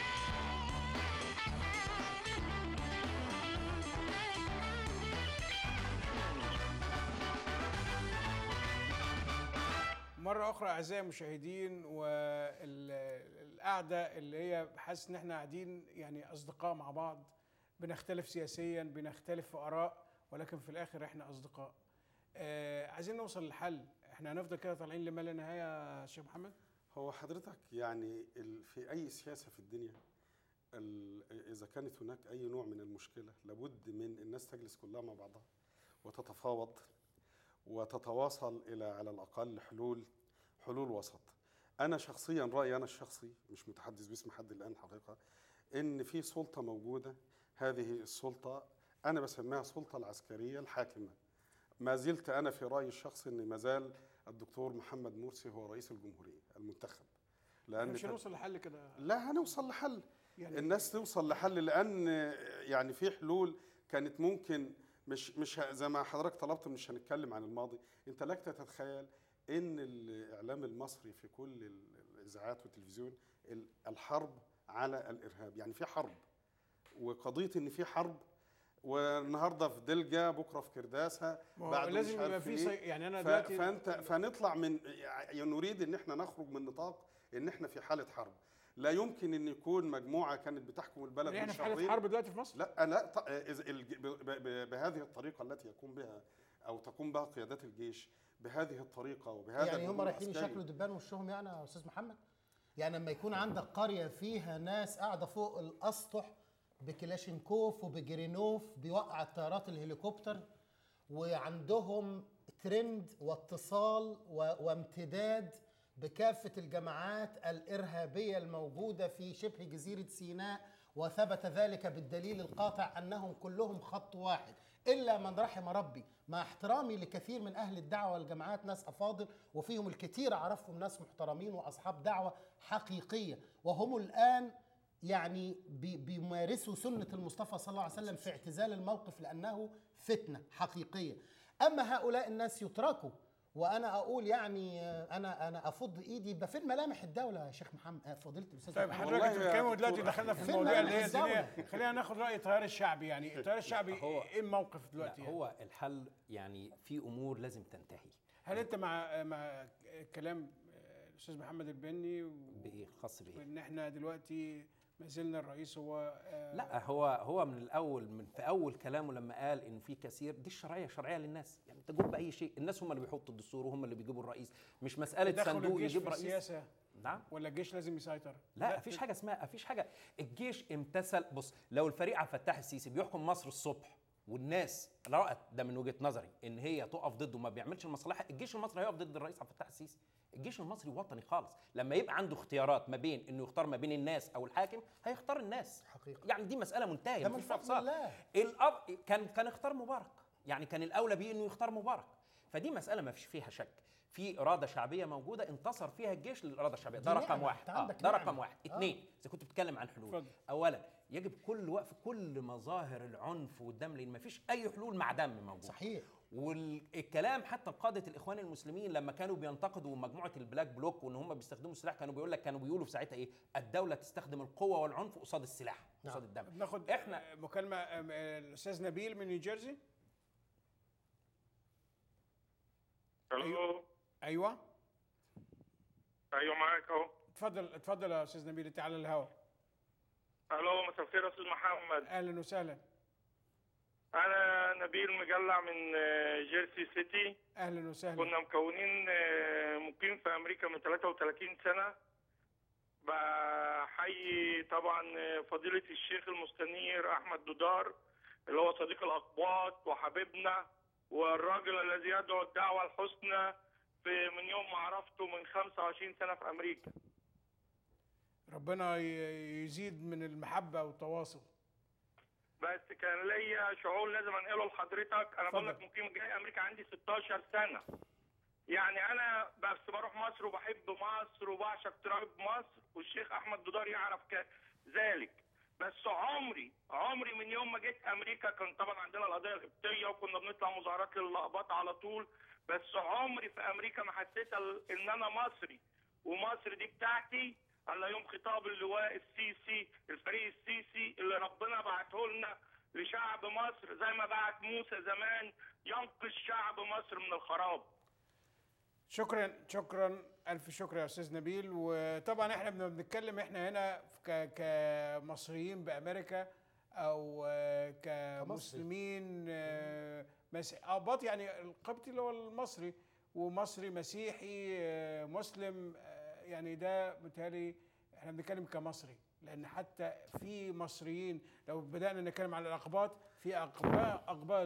مرة أخرى أعزائي المشاهدين والقعدة اللي هي حاسس إن إحنا قاعدين يعني أصدقاء مع بعض بنختلف سياسيا بنختلف في آراء ولكن في الآخر إحنا أصدقاء. آه عايزين نوصل لحل، إحنا هنفضل كده طالعين لما لا نهاية يا شيخ محمد؟ هو حضرتك يعني ال- في اي سياسه في الدنيا ال- اذا كانت هناك اي نوع من المشكله لابد من الناس تجلس كلها مع بعضها وتتفاوض وتتواصل الى على الاقل حلول حلول وسط انا شخصيا رايي انا الشخصي مش متحدث باسم حد الان حقيقه ان في سلطه موجوده هذه السلطه انا بسميها السلطه العسكريه الحاكمه ما زلت انا في رايي الشخصي ان ما زال الدكتور محمد مرسي هو رئيس الجمهوريه المنتخب لان مش ت- هنوصل لحل كده لا هنوصل لحل يعني الناس توصل لحل لان يعني في حلول كانت ممكن مش مش ه- زي ما حضرتك طلبت مش هنتكلم عن الماضي انت لك تتخيل ان الاعلام المصري في كل ال- الاذاعات والتلفزيون ال- الحرب على الارهاب يعني في حرب وقضيه ان في حرب والنهارده في دلجا بكره في كرداسه ما هو بعده مش لازم يبقى عارف في إيه. صي... يعني انا ف- دلوقتي فانت فنطلع من يعني نريد ان احنا نخرج من نطاق ان احنا في حاله حرب لا يمكن ان يكون مجموعه كانت بتحكم البلد يعني من احنا في حاله شهرين حرب دلوقتي في مصر لا لا ط- إذا الج- ب- ب- ب- بهذه الطريقه التي يقوم بها او تقوم بها قيادات الجيش بهذه الطريقه وبهذا يعني هم الهجوم رايحين العسكري. يشكلوا دبان وشهم يعني يا استاذ محمد يعني لما يكون عندك قريه فيها ناس قاعده فوق الاسطح بكلاشينكوف وبجرينوف بيوقع الطيارات الهليكوبتر وعندهم ترند واتصال و- وامتداد بكافه الجماعات الارهابيه الموجوده في شبه جزيره سيناء وثبت ذلك بالدليل القاطع انهم كلهم خط واحد الا من رحم ربي مع احترامي لكثير من اهل الدعوه والجماعات ناس افاضل وفيهم الكثير اعرفهم ناس محترمين واصحاب دعوه حقيقيه وهم الان يعني بي- بيمارسوا سنه المصطفى صلى الله عليه وسلم في اعتزال الموقف لانه فتنه حقيقيه اما هؤلاء الناس يتركوا وانا اقول يعني آه، انا انا افض ايدي يبقى فين ملامح الدوله يا شيخ محمد آه، فضيله الاستاذ طيب محمد؟ حضرتك والله انت يا بتتكلم دلوقتي دكتور دخلنا في فين المواضيع اللي ملامح هي الدولة؟ الدينيه خلينا ناخد راي التيار الشعبي يعني التيار الشعبي هو- ايه الموقف دلوقتي لا يعني؟ هو الحل يعني في امور لازم تنتهي هل انت مع مع كلام الاستاذ محمد البني بايه خاص بايه وان احنا دلوقتي ما زلنا الرئيس هو آه، لا هو هو من الاول من في اول كلامه لما قال انه في كثير دي الشرعيه شرعيه للناس يعني تجوب باي شيء الناس هم اللي بيحطوا الدستور وهم اللي بيجيبوا الرئيس مش مساله تدخل صندوق الجيش يجيب في رئيس السياسه نعم ولا الجيش لازم يسيطر لا مفيش حاجه اسمها مفيش حاجه الجيش امتثل بص لو الفريق عبد الفتاح السيسي بيحكم مصر الصبح والناس رأت ده من وجهه نظري ان هي تقف ضده وما بيعملش المصلحه الجيش المصري هيقف ضد الرئيس عبد الفتاح السيسي الجيش المصري وطني خالص لما يبقى عنده اختيارات ما بين انه يختار ما بين الناس او الحاكم هيختار الناس حقيقة. يعني دي مساله منتهيه ده من مفيش فضل فصال. الله. الاب كان كان اختار مبارك يعني كان الاولى بيه انه يختار مبارك فدي مساله ما فيش فيها شك في اراده شعبيه موجوده انتصر فيها الجيش للاراده الشعبيه ده دي رقم نعمة، واحد أنت آه عندك ده نعمة. رقم واحد آه. اثنين اذا كنت بتتكلم عن حلول اتفضل. اولا يجب كل وقف كل مظاهر العنف والدم لان ما فيش اي حلول مع دم موجود صحيح والكلام حتى قاده الاخوان المسلمين لما كانوا بينتقدوا مجموعه البلاك بلوك وان هم بيستخدموا السلاح كانوا بيقول لك كانوا بيقولوا في ساعتها ايه الدوله تستخدم القوه والعنف قصاد السلاح نعم. قصاد الدم ناخد احنا مكالمه آه، آه، الاستاذ نبيل من نيوجيرسي الو ايوه ايوه معاك اهو اتفضل اتفضل يا استاذ نبيل انت على الهواء الو مساء الخير يا استاذ محمد اهلا وسهلا انا نبيل مجلع من آه، جيرسي سيتي اهلا وسهلا كنا مكونين آه، مقيم في امريكا من 33 سنه بحيي طبعا آه، فضيله الشيخ المستنير احمد دودار اللي هو صديق الاقباط وحبيبنا والراجل الذي يدعو الدعوه الحسنى في من يوم ما عرفته من 25 سنه في امريكا ربنا ي- يزيد من المحبه والتواصل بس كان ليا شعور لازم انقله لحضرتك انا بقول لك اتفضل. مقيم جاي امريكا عندي 16 سنه يعني انا بس بروح مصر وبحب مصر وبعشق تراب مصر والشيخ احمد دودار يعرف ك- ذلك بس عمري عمري من يوم ما جيت امريكا كان طبعا عندنا القضيه القبطيه وكنا بنطلع مظاهرات للاقباط على طول بس عمري في امريكا ما حسيت ال- ان انا مصري ومصر دي بتاعتي الا يوم خطاب اللواء السيسي الفريق السيسي اللي ربنا بعته لنا لشعب مصر زي ما بعت موسى زمان ينقذ شعب مصر من الخراب شكرا شكرا الف شكر يا استاذ نبيل وطبعا احنا بن- بنتكلم احنا هنا ك- كمصريين بامريكا او آه، كمسلمين آه، مسيح اباط يعني القبطي اللي هو المصري ومصري مسيحي آه، مسلم آه، يعني ده بالتالي احنا بنتكلم كمصري لان حتى في مصريين لو بدانا نتكلم على الاقباط في اقباط اقباط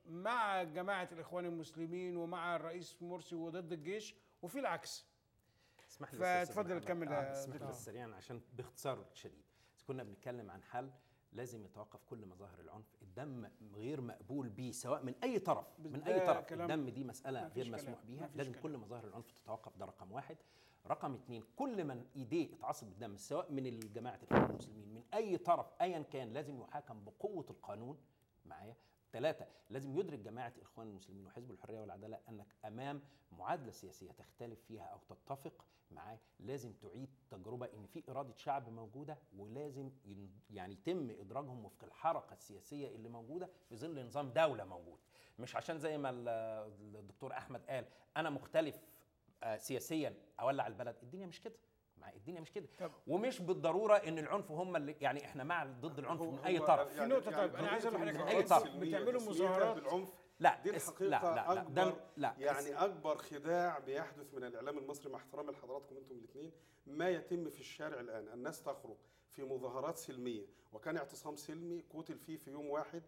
مع جماعه الاخوان المسلمين ومع الرئيس مرسي وضد الجيش وفي العكس اسمح لي بس يا فاتفضل أستاذ محمد. كمل يا آه اسمح لي دكتور. بس سريعا عشان باختصار شديد كنا بنتكلم عن حل لازم يتوقف كل مظاهر العنف الدم غير مقبول به سواء من اي طرف من ده اي طرف كلام- الدم دي مساله ما فيش غير مسموح كلام، بيها ما فيش لازم كلام. كل مظاهر العنف تتوقف ده رقم واحد رقم اتنين كل من ايديه اتعصب بالدم سواء من الجماعه الاخوان المسلمين من اي طرف ايا كان لازم يحاكم بقوه القانون معايا ثلاثة لازم يدرك جماعة الإخوان المسلمين وحزب الحرية والعدالة أنك أمام معادلة سياسية تختلف فيها أو تتفق معاه لازم تعيد تجربة إن في إرادة شعب موجودة ولازم ين- يعني يتم إدراجهم وفق الحركة السياسية اللي موجودة في ظل نظام دولة موجود مش عشان زي ما ال- الدكتور أحمد قال أنا مختلف آه، سياسيا أولع البلد الدنيا مش كده مع الدنيا مش كده طب- ومش بالضروره ان العنف هم اللي يعني احنا مع ضد العنف هو- من هو اي طرف في نقطة طيب، أنا عايز أقول قضية لحضرتك أي المظاهرات طرف. السلمية بتعملوا تسميتها مظاهرات بالعنف لا دي اس- الحقيقة لا لا لا أكبر ده لا يعني أكبر خداع بيحدث من الإعلام المصري مع احترامي لحضراتكم أنتم الاثنين ما يتم في الشارع الآن الناس تخرج في مظاهرات سلمية وكان اعتصام سلمي قتل فيه في يوم واحد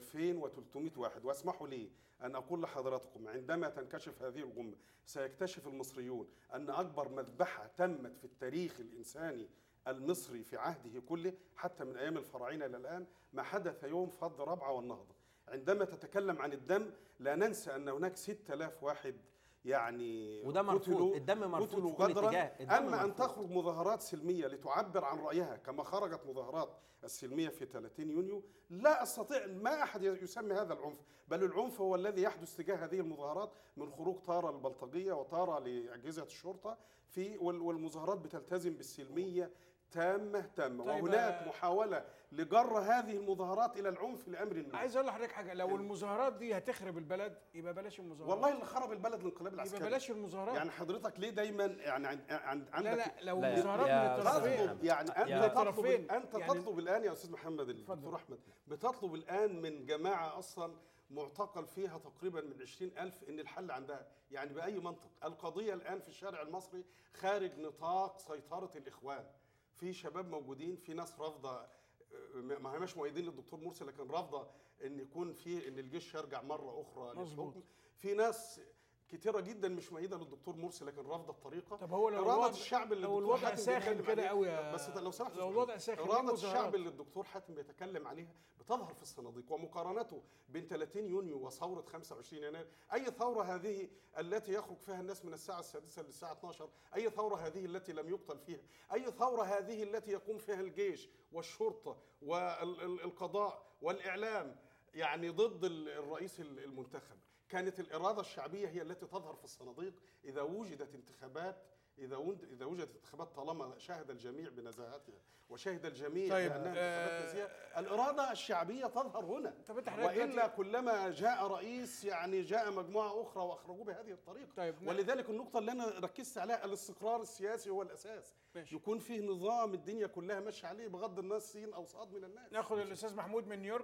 2300 واحد واسمحوا لي أن أقول لحضراتكم عندما تنكشف هذه الغمة سيكتشف المصريون أن أكبر مذبحة تمت في التاريخ الإنساني المصري في عهده كله حتى من أيام الفراعنة إلى الآن ما حدث يوم فض ربعة والنهضة عندما تتكلم عن الدم لا ننسى أن هناك 6000 واحد يعني وده مرفوض. قتلوا- الدم مرفوض قتلوا في كل غدراً. اتجاه. الدم أما أن مرفوض. تخرج مظاهرات سلمية لتعبر عن رأيها كما خرجت مظاهرات السلمية في 30 يونيو لا أستطيع ما أحد يسمي هذا العنف بل العنف هو الذي يحدث تجاه هذه المظاهرات من خروج طارة البلطجية وطارة لأجهزة الشرطة في وال- والمظاهرات بتلتزم بالسلمية تامة تامة طيب، وهناك آه، محاولة لجر هذه المظاهرات إلى العنف لأمر ما عايز اقول لحضرتك حاجه لو المظاهرات دي هتخرب البلد يبقى بلاش المظاهرات والله اللي خرب البلد الانقلاب يبقى العسكري بلاش المظاهرات يعني حضرتك ليه دايما يعني عند عند لا عندك لا لو لا يا- المظاهرات يا من أستاذ الطرفين محمد. تطلب يعني انت يا- تطلب طرفين. انت يعني- تطلب الان يا استاذ محمد الدكتور احمد بتطلب الان من جماعه اصلا معتقل فيها تقريبا من 20000 ان الحل عندها يعني باي منطق القضيه الان في الشارع المصري خارج نطاق سيطره الاخوان في شباب موجودين في ناس رافضه ما هماش مؤيدين للدكتور مرسي لكن رافضه ان يكون في ان الجيش يرجع مره اخرى مظبوط. للحكم في ناس كتيرة جدا مش مؤيدة للدكتور مرسي لكن رافضة الطريقة طب هو لو إرادة الوضع- الشعب اللي لو الدكتور الوضع حاتم ساخن بيتكلم كده عليه- قوي يا- بس لو سمحت لو الوضع ساخن ليه إرادة مظاهرات؟ الشعب اللي الدكتور حاتم بيتكلم عليها بتظهر في الصناديق ومقارنته بين 30 يونيو وثورة 25 يناير أي ثورة هذه التي يخرج فيها الناس من الساعة السادسة للساعة 12 أي ثورة هذه التي لم يقتل فيها أي ثورة هذه التي يقوم فيها الجيش والشرطة والقضاء والإعلام يعني ضد ال- الرئيس ال- المنتخب كانت الإرادة الشعبية هي التي تظهر في الصناديق إذا وجدت انتخابات إذا وند- إذا وجدت انتخابات طالما شاهد الجميع بنزاهتها وشهد الجميع طيب، بأنها آه، انتخابات نزيهة الإرادة الشعبية تظهر هنا طب أنت حضرتك وإلا دلوقتي- كلما جاء رئيس يعني جاء مجموعة أخرى وأخرجوه بهذه الطريقة طيب، ن- ولذلك النقطة اللي أنا ركزت عليها الاستقرار السياسي هو الأساس ماشي. يكون فيه نظام الدنيا كلها ماشية عليه بغض الناس سين أو صاد من الناس ناخد الاستاذ محمود من نيويورك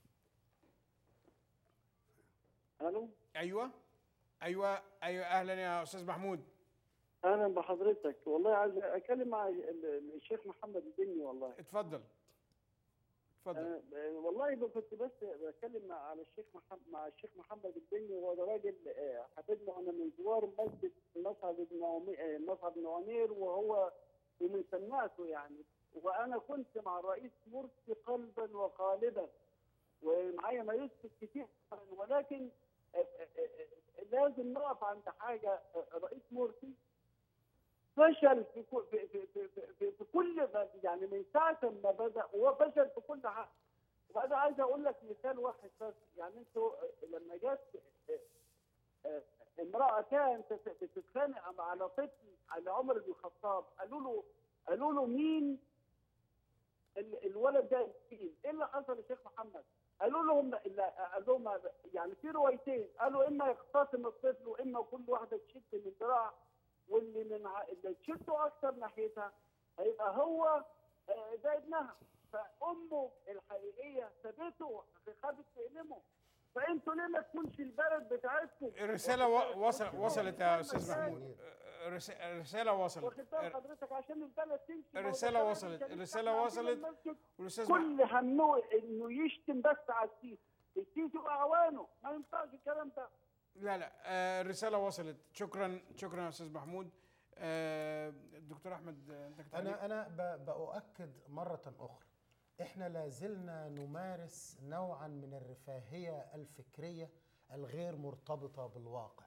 الو ايوه ايوه ايوه اهلا يا استاذ محمود اهلا بحضرتك والله عايز اتكلم مع ال- ال- الشيخ محمد البني والله اتفضل اتفضل أنا ب- والله ب- كنت بس بتكلم مع على الشيخ محمد مع الشيخ محمد البني وهو ده راجل آه، حبيبنا انا من زوار مسجد مصعد بن عمي- آه، مصعد بن عمير وهو ومن سمعته يعني وانا كنت مع الرئيس مرسي قلبا وقالبا ومعايا ما يثبت كتير ولكن آه، آه، آه، لازم نقف عند حاجه آه، الرئيس مرسي فشل في كل في في في, في, في, في كل ما يعني من ساعه ما بدا هو فشل في كل حاجه وبعدين عايز اقول لك مثال واحد بس يعني انتوا لما جت آه، امراه كانت بتتخانق على طفل على عمر بن الخطاب قالوا له قالوا له مين ال- الولد ده مين؟ ايه اللي حصل يا شيخ محمد؟ قالوا لهم لا قال لهم يعني في روايتين قالوا اما يختصم الطفل واما كل واحده تشد من ذراع واللي من ع... اللي تشده اكثر ناحيتها هيبقى هو آه، ده ابنها فامه الحقيقيه سابته خدت تقلمه فانتوا ليه ما تكونش البلد بتاعتكم الرساله و- وصل وصلت يا استاذ مكان. محمود الرس- الرساله وصلت واخد بال حضرتك عشان البلد تمشي الرسالة ما هو وصلت، البلد الرسالة إحنا وصلت. عندنا المسجد والاستاذ مح- كل همه انه يشتم بس على السيسي السيسي واعوانه ما ينفعش الكلام ده لا لا آه، الرساله وصلت شكرا شكرا يا استاذ محمود آه، الدكتور احمد آه، انت كنت انا انا ب- باؤكد مره اخرى احنا لازلنا نمارس نوعا من الرفاهيه الفكريه الغير مرتبطه بالواقع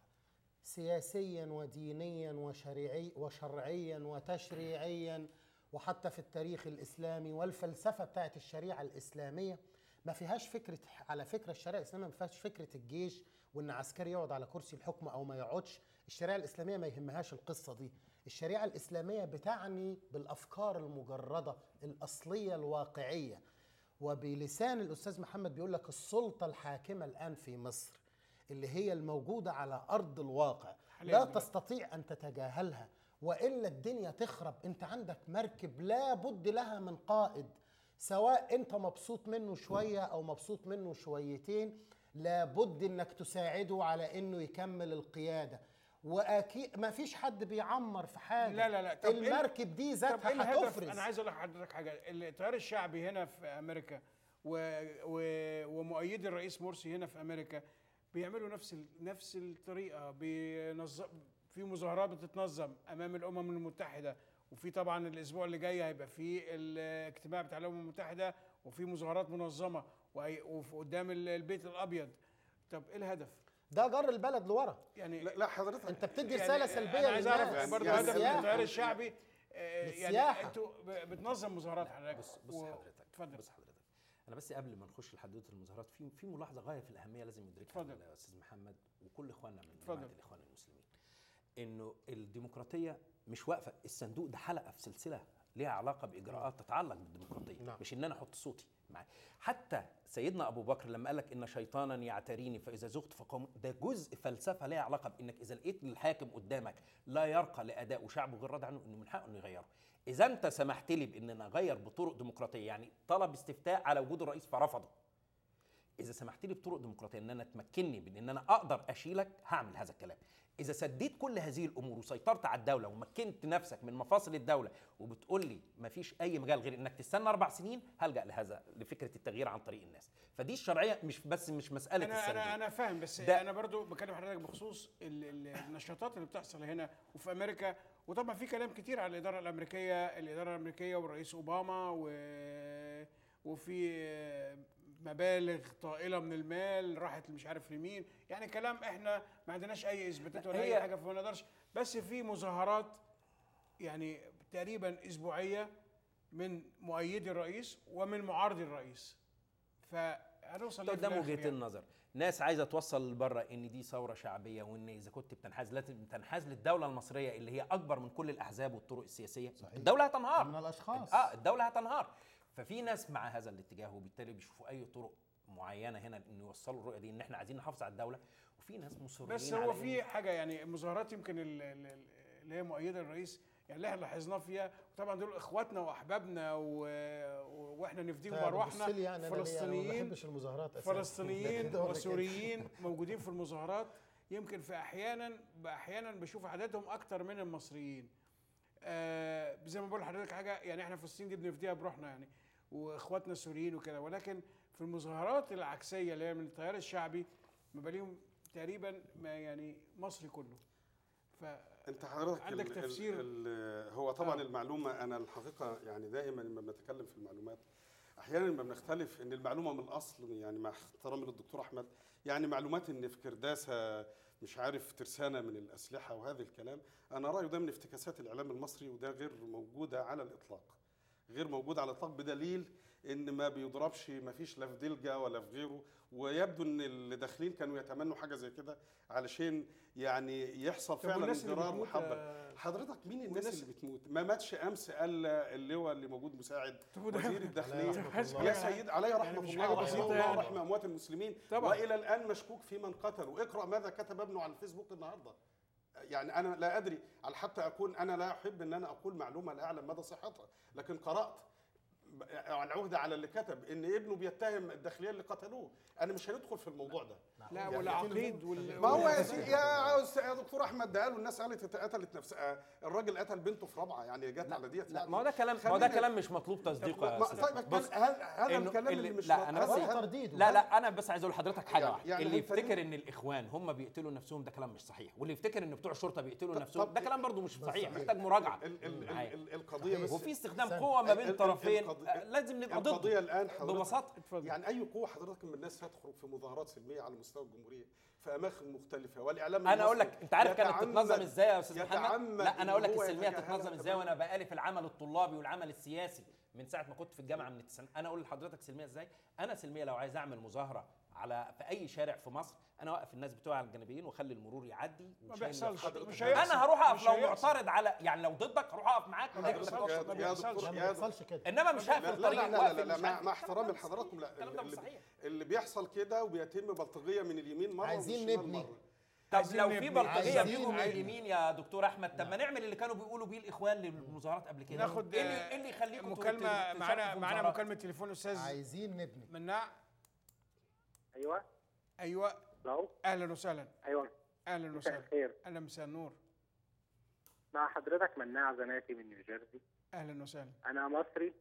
سياسيا ودينيا وشرعي وشرعيا وتشريعيا وحتى في التاريخ الاسلامي والفلسفه بتاعت الشريعه الاسلاميه ما فيهاش فكره على فكره الشريعه الاسلاميه ما فيهاش فكره الجيش وان عسكري يقعد على كرسي الحكم او ما يقعدش الشريعه الاسلاميه ما يهمهاش القصه دي الشريعه الاسلاميه بتعني بالافكار المجرده الاصليه الواقعيه وبلسان الاستاذ محمد بيقول لك السلطه الحاكمه الان في مصر اللي هي الموجوده على ارض الواقع حالياً لا دلوقتي. تستطيع ان تتجاهلها والا الدنيا تخرب انت عندك مركب لا بد لها من قائد سواء انت مبسوط منه شويه او مبسوط منه شويتين لابد انك تساعده على انه يكمل القياده واكيد ما فيش حد بيعمر في حاجه لا لا لا طب إيه- المركب دي طب ايه ذاتها الهدف هتفرز انا عايز اقول لحضرتك حاجه التيار الشعبي هنا في امريكا و... و... ومؤيدي الرئيس مرسي هنا في امريكا بيعملوا نفس ال... نفس الطريقه بينظم في مظاهرات بتتنظم امام الامم المتحده وفي طبعا الاسبوع اللي جاي هيبقى في الاجتماع بتاع الامم المتحده وفي مظاهرات منظمه وهي- وفي قدام ال- البيت الابيض طب ايه الهدف ده جر البلد لورا يعني لا, لا حضرتك انت بتدي يعني رساله سلبيه انا عايز اعرف للناس. برضه يعني هدف للسياحة. التيار الشعبي آه، يعني للسياحة. انتوا ب- بتنظم مظاهرات حضرتك بص بص و- حضرتك اتفضل بص حضرتك انا بس قبل ما نخش لحدوته المظاهرات في في ملاحظه غايه في الاهميه لازم يدركها اتفضل. الاستاذ محمد وكل اخواننا من اتفضل. جماعه الاخوان المسلمين انه الديمقراطيه مش واقفه الصندوق ده حلقه في سلسله ليها علاقه باجراءات تتعلق بالديمقراطيه نعم. مش ان انا احط صوتي معاه حتى سيدنا ابو بكر لما قال لك ان شيطانا يعتريني فاذا زغت فقوم ده جزء فلسفه ليها علاقه بانك اذا لقيت الحاكم قدامك لا يرقى لاداء وشعبه غير راضي عنه انه من حقه انه يغيره اذا انت سمحت لي بان انا اغير بطرق ديمقراطيه يعني طلب استفتاء على وجود الرئيس فرفضه اذا سمحت لي بطرق ديمقراطيه ان انا تمكنني بان انا اقدر اشيلك هعمل هذا الكلام اذا سديت كل هذه الامور وسيطرت على الدوله ومكنت نفسك من مفاصل الدوله وبتقول لي مفيش اي مجال غير انك تستنى اربع سنين هلجا لهذا لفكره التغيير عن طريق الناس فدي الشرعيه مش بس مش مساله انا السلبيه انا انا فاهم بس ده- انا برضو بكلم حضرتك بخصوص ال- ال- النشاطات اللي بتحصل هنا وفي امريكا وطبعا في كلام كتير على الاداره الامريكيه الاداره الامريكيه والرئيس اوباما و وفي مبالغ طائله من المال راحت مش عارف لمين يعني كلام احنا ما عندناش اي اثباتات ولا اي هي- حاجه فما نقدرش بس في مظاهرات يعني تقريبا اسبوعيه من مؤيدي الرئيس ومن معارضي الرئيس فهنوصل ليه في قدام الآخر وجهتين يعني؟ نظر ناس عايزه توصل لبره ان دي ثوره شعبيه وان اذا كنت بتنحاز لازم تنحاز للدوله المصريه اللي هي اكبر من كل الاحزاب والطرق السياسيه صحيح. الدوله هتنهار من الاشخاص اه الدوله هتنهار ففي ناس مع هذا الاتجاه وبالتالي بيشوفوا اي طرق معينه هنا ان يوصلوا الرؤيه دي ان احنا عايزين نحافظ على الدوله وفي ناس مصرين بس على هو إن- في حاجه يعني المظاهرات يمكن ال- ال- ال- اللي هي مؤيده للرئيس يعني اللي احنا لاحظناه فيها طبعا دول اخواتنا واحبابنا و... و- واحنا نفديهم طيب، بارواحنا بص لي يعني أنا ليه؟ أنا ما فلسطينيين بحبش المظاهرات أساساً. فلسطينيين لكن ده ولا وسوريين موجودين في المظاهرات يمكن في احيانا احيانا بشوف عددهم اكتر من المصريين آه زي ما بقول لحضرتك حاجه يعني احنا فلسطين دي بنفديها بروحنا يعني واخواتنا السوريين وكده ولكن في المظاهرات العكسيه اللي هي من التيار الشعبي ما ليهم تقريبا ما يعني مصري كله ف انت حضرتك عندك ال- ال- تفسير؟ ال- هو طبعا آه. آه. المعلومه انا الحقيقه يعني دائما لما بنتكلم في المعلومات احيانا لما بنختلف ان المعلومه من الاصل يعني مع احترامي للدكتور احمد يعني معلومات ان في كرداسه مش عارف ترسانه من الاسلحه وهذا الكلام انا رايي ده من افتكاسات الاعلام المصري وده غير موجوده على الاطلاق غير موجود على الاطلاق بدليل ان ما بيضربش ما فيش لا في دلجه ولا في غيره ويبدو ان اللي داخلين كانوا يتمنوا حاجه زي كده علشان يعني يحصل طب فعلا والناس اللي انضرار بتموت، محبه آه، حضرتك مين الناس والناس- اللي بتموت ما ماتش امس قال اللواء اللي موجود مساعد طب وده- وزير عليه الداخليه رحمة الله. يا سيد عليه رحمه مش الله حاجة ورحمه بسيطة الله يعني. ورحمه اموات المسلمين طبعا. والى الان مشكوك في من قتلوا اقرا ماذا كتب ابنه على الفيسبوك النهارده يعني انا لا ادري على حتى اكون انا لا احب ان انا اقول معلومه لا اعلم مدى صحتها لكن قرات العهده على اللي كتب ان ابنه بيتهم الداخليه اللي قتلوه انا مش هندخل في الموضوع ده لا يعني والعقيد وال ما هو يا سيدي يا أستاذ- يا دكتور احمد ده قالوا الناس قالت قتلت نفسها الراجل قتل بنته في رابعه يعني جت على ديت لا يعني ما هو ده كلام ما هو خلينا- ده كلام مش مطلوب تصديقه يا ما- استاذ طيب أحمد. بص هذا هذا إنه الكلام اللي مش لا انا بس هو ترديده. لا لا انا بس عايز اقول لحضرتك حاجه طب واحده يعني اللي أنت يفتكر ليه- ان الاخوان هم بيقتلوا نفسهم ده كلام مش صحيح واللي يفتكر ان بتوع الشرطه بيقتلوا طب- نفسهم طب ده كلام برضو مش صحيح صحيح. محتاج مراجعه ال- ال- معايا. ال- القضيه بس وفي استخدام استنى. قوه ما ال- بين ال- طرفين القضية- آه، لازم نبقى القضيه ضد الان حضرتك ببساطه اتفضل. يعني اي قوه حضرتك من الناس هتخرج في مظاهرات سلميه على مستوى الجمهوريه في اماكن مختلفه والاعلام انا اقول المصري لك انت عارف كانت يتعمد- تتنظم ازاي يا استاذ محمد يتعمد لا انا اقول لك إن هو السلميه يتجاهلها تتنظم ازاي تماماً. وانا بقالي في العمل الطلابي والعمل السياسي من ساعه ما كنت في الجامعه من التسعينات انا اقول لحضرتك سلميه ازاي انا سلميه لو عايز اعمل مظاهره على في اي شارع في مصر انا اوقف الناس بتوعي على الجانبيين واخلي المرور يعدي ما وشايل بيحصلش حضرتك. مش هيحصل انا هروح اقف مش لو هيحصل. معترض على يعني لو ضدك هروح اقف معاك ما وهيك بيحصلش. بتوصل. يا- ما يا بيحصلش. دكتور ما يا بيحصلش كده انما مش لا هقفل لا الطريق لا لا, واقفل لا, لا مش مع, عارف. مع الكلام احترامي ده مش صحيح. لحضراتكم لا الكلام ده مش اللي, صحيح اللي بيحصل كده وبيتم بلطجيه من اليمين مره عايزين ومن الشمال نبني. مرة. طب عايزين لو في نبني. بلطجيه عايزين بيجوا من نبني. اليمين يا دكتور احمد طب ما نعمل اللي كانوا بيقولوا بيه الاخوان للمظاهرات قبل كده ناخد ايه اللي, إيه اللي يخليكم مكالمه تشاركوا معانا في معانا مظاهرات؟ مكالمه تليفون استاذ عايزين نبني مناع ايوه ايوه لو اهلا وسهلا ايوه اهلا مساء وسهلا الخير اهلا مساء النور مع حضرتك مناع زناتي من نيوجيرسي اهلا وسهلا انا مصري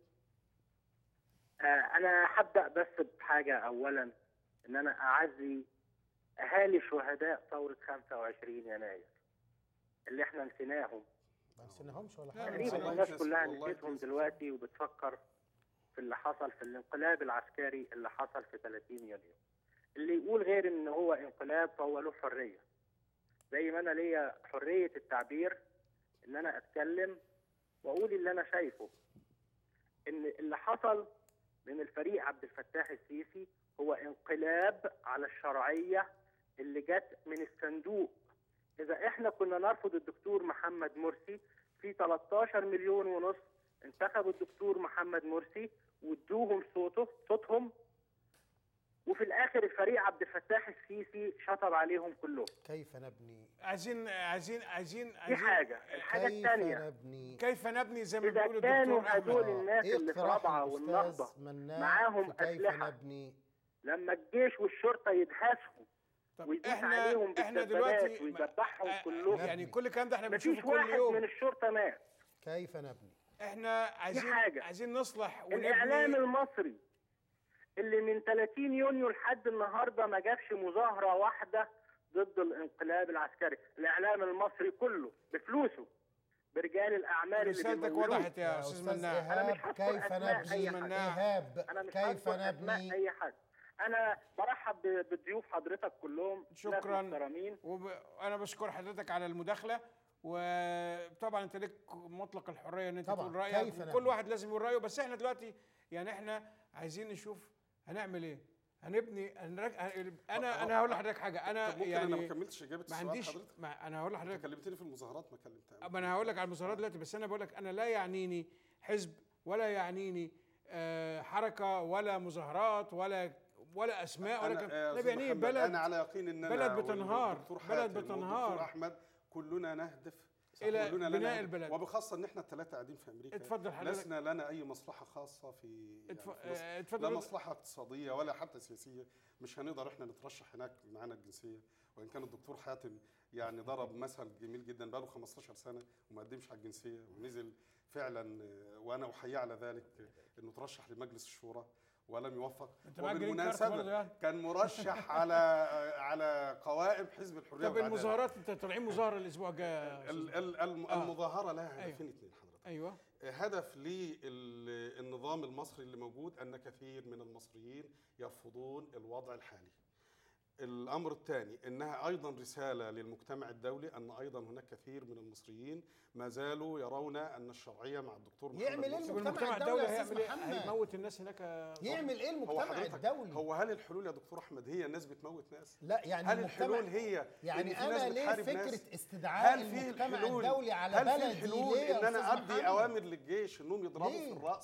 آه انا هبدا بس بحاجه اولا ان انا اعزي اهالي شهداء ثوره 25 يناير اللي احنا نسيناهم ما نسيناهمش ولا لا، حاجه تقريبا والله الناس كويس، كلها والله نسيتهم كويس. دلوقتي وبتفكر في اللي حصل في الانقلاب العسكري اللي حصل في 30 يونيو اللي يقول غير ان هو انقلاب فهو له حريه زي ما انا ليا حريه التعبير ان انا اتكلم واقول اللي انا شايفه ان اللي حصل من الفريق عبد الفتاح السيسي هو انقلاب على الشرعيه اللي جت من الصندوق اذا احنا كنا نرفض الدكتور محمد مرسي في 13 مليون ونص انتخبوا الدكتور محمد مرسي وادوهم صوته صوتهم وفي الاخر الفريق عبد الفتاح السيسي شطب عليهم كلهم كيف نبني عايزين عايزين عايزين دي عايزين حاجه الحاجه كيف الثانيه نبني كيف نبني زي ما اذا بيقول كانوا الدكتور هدول احمد الناس ايه اللي في اقتراح رابعه الأستاذ والنهضه مناع معاهم في كيف أسلحة. نبني لما الجيش والشرطه يدهسهم طب ويدوس احنا عليهم احنا بالدبابات دلوقتي ويذبحهم آه، كلهم. يعني كل الكلام ده احنا مفيش بنشوفه كل واحد من يوم الشرطه مات كيف نبني احنا عايزين حاجة. عايزين نصلح الاعلام ونبني المصري اللي من 30 يونيو لحد النهارده ما جابش مظاهره واحده ضد الانقلاب العسكري الاعلام المصري كله بفلوسه برجال الاعمال اللي رسالتك بيمولوه. وضحت يا استاذ مناع أنا مش إيهاب هذكر كيف أسماء نبني أي حد. إيهاب انا مش كيف هذكر أسماء نبني اي حد انا برحب ب- بضيوف حضرتك كلهم ناس شكراً. محترمين وانا بشكر حضرتك على المداخله وطبعا انت لك مطلق الحريه ان انت طبعاً. تقول رايك كيف وكل نعمل؟ واحد لازم يقول رايه بس احنا دلوقتي يعني احنا عايزين نشوف هنعمل ايه هنبني هنرج... هن- انا انا هقول لحضرتك حاجه انا طب ممكن انا ما يعني كملتش اجابه ما السؤال عنديش حضرتك ما انا هقول انت لحضرتك كلمتني في المظاهرات ما كلمتها ما انا هقول لك على المظاهرات دلوقتي بس انا بقول لك انا لا يعنيني حزب ولا يعنيني آه، حركه ولا مظاهرات ولا ولا اسماء ولا أنا- كلام يا انا أستاذ بيعنيني محمد، بلد انا على يقين ان بلد أنا بتنهار، والدكتور بلد حاتم بتنهار. والدكتور احمد كلنا نهدف إلى كلنا بناء لنا البلد. وبخاصه ان احنا الثلاثه قاعدين في امريكا اتفضل حضرتك. لسنا لنا اي مصلحه خاصه في, اتف- يعني في مصر. آه، لا اتفضل مصلحه اقتصاديه ولا حتى سياسيه مش هنقدر احنا نترشح هناك معانا الجنسيه وان كان الدكتور حاتم يعني ضرب مثل جميل جدا بقاله 15 سنه وما قدمش على الجنسيه ونزل فعلا آه، وانا احييه على ذلك آه، انه ترشح لمجلس الشورى ولم يوفق انت معاك جرين كارت برضه وبالمناسبه يعني كان مرشح على على قوائم حزب الحريه طب والعدالة. المظاهرات انت طالعين مظاهره الاسبوع الجاي يا أستاذ. ال- ال- الم- آه. المظاهره لها أيوة. هدفين اثنين حضرتك ايوه هدف للنظام المصري اللي موجود ان كثير من المصريين يرفضون الوضع الحالي الامر الثاني انها ايضا رساله للمجتمع الدولي ان ايضا هناك كثير من المصريين ما زالوا يرون ان الشرعيه مع الدكتور محمد يعمل إيه مرسي. طب المجتمع المجتمع الدولي الدولي يا أستاذ هيعمل ايه؟ محمد؟ هيموت الناس هناك يا أستاذ؟ يعمل ايه هو المجتمع حضرتك الدولي هو هل الحلول يا دكتور احمد هي الناس بتموت ناس لا يعني هل المجتمع- الحلول هي يعني إن في ناس انا ليه بتحارب فكره ناس؟ استدعاء هل في المجتمع الحلول الدولي على هل بلدي في الحلول ليه يا ان انا أستاذ ادي محمد؟ اوامر للجيش انهم يضربوا ليه؟ في الراس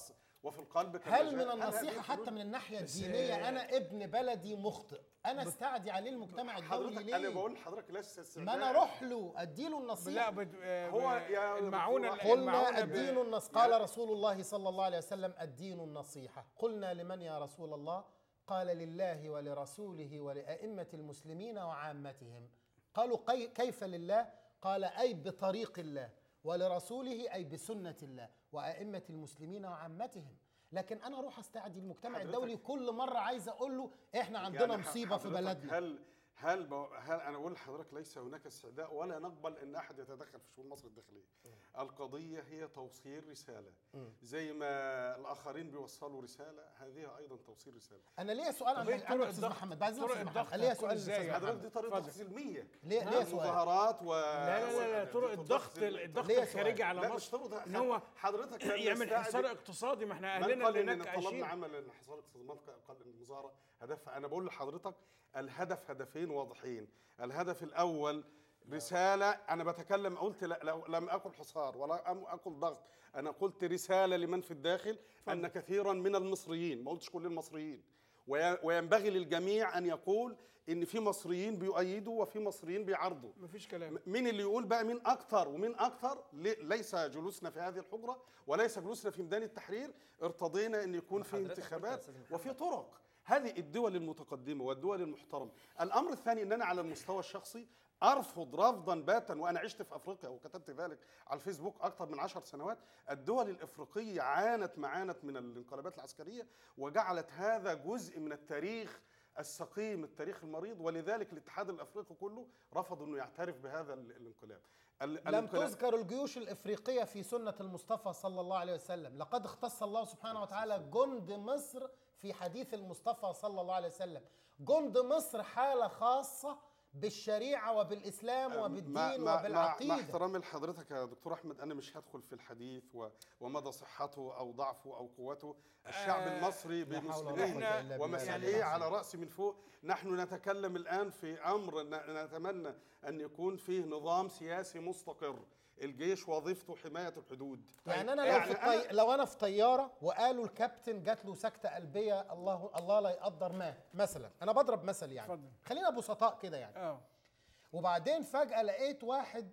وفي القلب هل كالمجال. من هذه النصيحه الحلول؟ حتى من الناحيه بس، الدينيه آه، انا ابن بلدي مخطئ انا استعدي عليه المجتمع الدولي حضرتك انا ليه بقول لحضرتك ليس ما استعداء. انا اروح له اديله لا النصيحه بد... آه، هو ب- يا المعونه دكتور المعونة قلنا ب- الدين النص قال رسول الله صلى الله عليه وسلم الدين النصيحة قلنا لمن يا رسول الله قال لله ولرسوله ولأئمة المسلمين وعامتهم قالوا قي- كيف لله قال أي بطريق الله ولرسوله أي بسنة الله وأئمة المسلمين وعامتهم لكن أنا أروح أستعدي المجتمع حضرتك- الدولي كل مرة عايز أقول له إحنا عندنا يعني مصيبة في حضرتك بلدنا هل هل بو- هل انا اقول لحضرتك ليس هناك استعداء ولا نقبل ان احد يتدخل في شؤون مصر الداخليه. القضيه هي توصيل رساله زي ما الاخرين بيوصلوا رساله هذه ايضا توصيل رساله. أنا ليا سؤال عن طب إيه عن طرق أستاذ الضغط؟ محمد بعد إذنك طرق أستاذ الضغط محمد ليا هتكون سؤال إزاي لأستاذ يا محمد. حضرتك دي طريقه اتفضل. سلميه. ليه- ليه سؤال؟ مظاهرات و لا لا لا, لا دي طرق الضغط تفصيل- الضغط ليه الخارجي سؤال؟ على لا مش مصر طرق ان هو حضرتك لم يعمل يستعد- حصار اقتصادي ما احنا من اهلنا قال اللي ان هناك طلبنا عايشين عمل الحصار الاقتصادي من قال ان المظاهره هدفها انا بقول لحضرتك الهدف هدفين واضحين الهدف الاول رسالة أنا بتكلم قلت لا لو لم أقل حصار ولا أم- أقل ضغط أنا قلت رسالة لمن في الداخل أن كثيرا من المصريين ما قلتش كل المصريين وي- وينبغي للجميع أن يقول إن في مصريين بيؤيدوا وفي مصريين بيعارضوا مفيش كلام م- مين اللي يقول بقى مين اكتر ومين اكتر لي- ليس جلوسنا في هذه الحجره وليس جلوسنا في ميدان التحرير ارتضينا ان يكون في حضرتك قلت يا انتخابات أستاذ محمد. وفي طرق هذه الدول المتقدمه والدول المحترمه الامر الثاني ان انا على المستوى الشخصي ارفض رفضا باتا وانا عشت في افريقيا وكتبت ذلك على الفيسبوك اكثر من عشر سنوات الدول الافريقيه عانت معانت من الانقلابات العسكريه وجعلت هذا جزء من التاريخ السقيم التاريخ المريض ولذلك الاتحاد الافريقي كله رفض انه يعترف بهذا ال- الانقلاب ال- لم الانقلاب- تذكر الجيوش الإفريقية في سنة المصطفى صلى الله عليه وسلم لقد اختص الله سبحانه وتعالى جند مصر في حديث المصطفى صلى الله عليه وسلم جند مصر حالة خاصة بالشريعة وبالإسلام مع- وبالدين مع, مع, مع وبالعقيدة احترامي لحضرتك يا دكتور احمد انا مش هدخل في الحديث و ومدى صحته او ضعفه او قوته الشعب آه، المصري لا حول ولا بمسلميه قوة إلا بالله ومسيحيه العلي على راسي من فوق نحن نتكلم الان في امر ن- نتمنى ان يكون فيه نظام سياسي مستقر الجيش وظيفته حمايه الحدود يعني انا لو يعني في الطي... لو انا في طياره وقالوا الكابتن جات له سكته قلبيه الله الله لا يقدر مات مثلا انا بضرب مثل يعني اتفضل. خلينا بسطاء كده يعني اه وبعدين فجأة لقيت واحد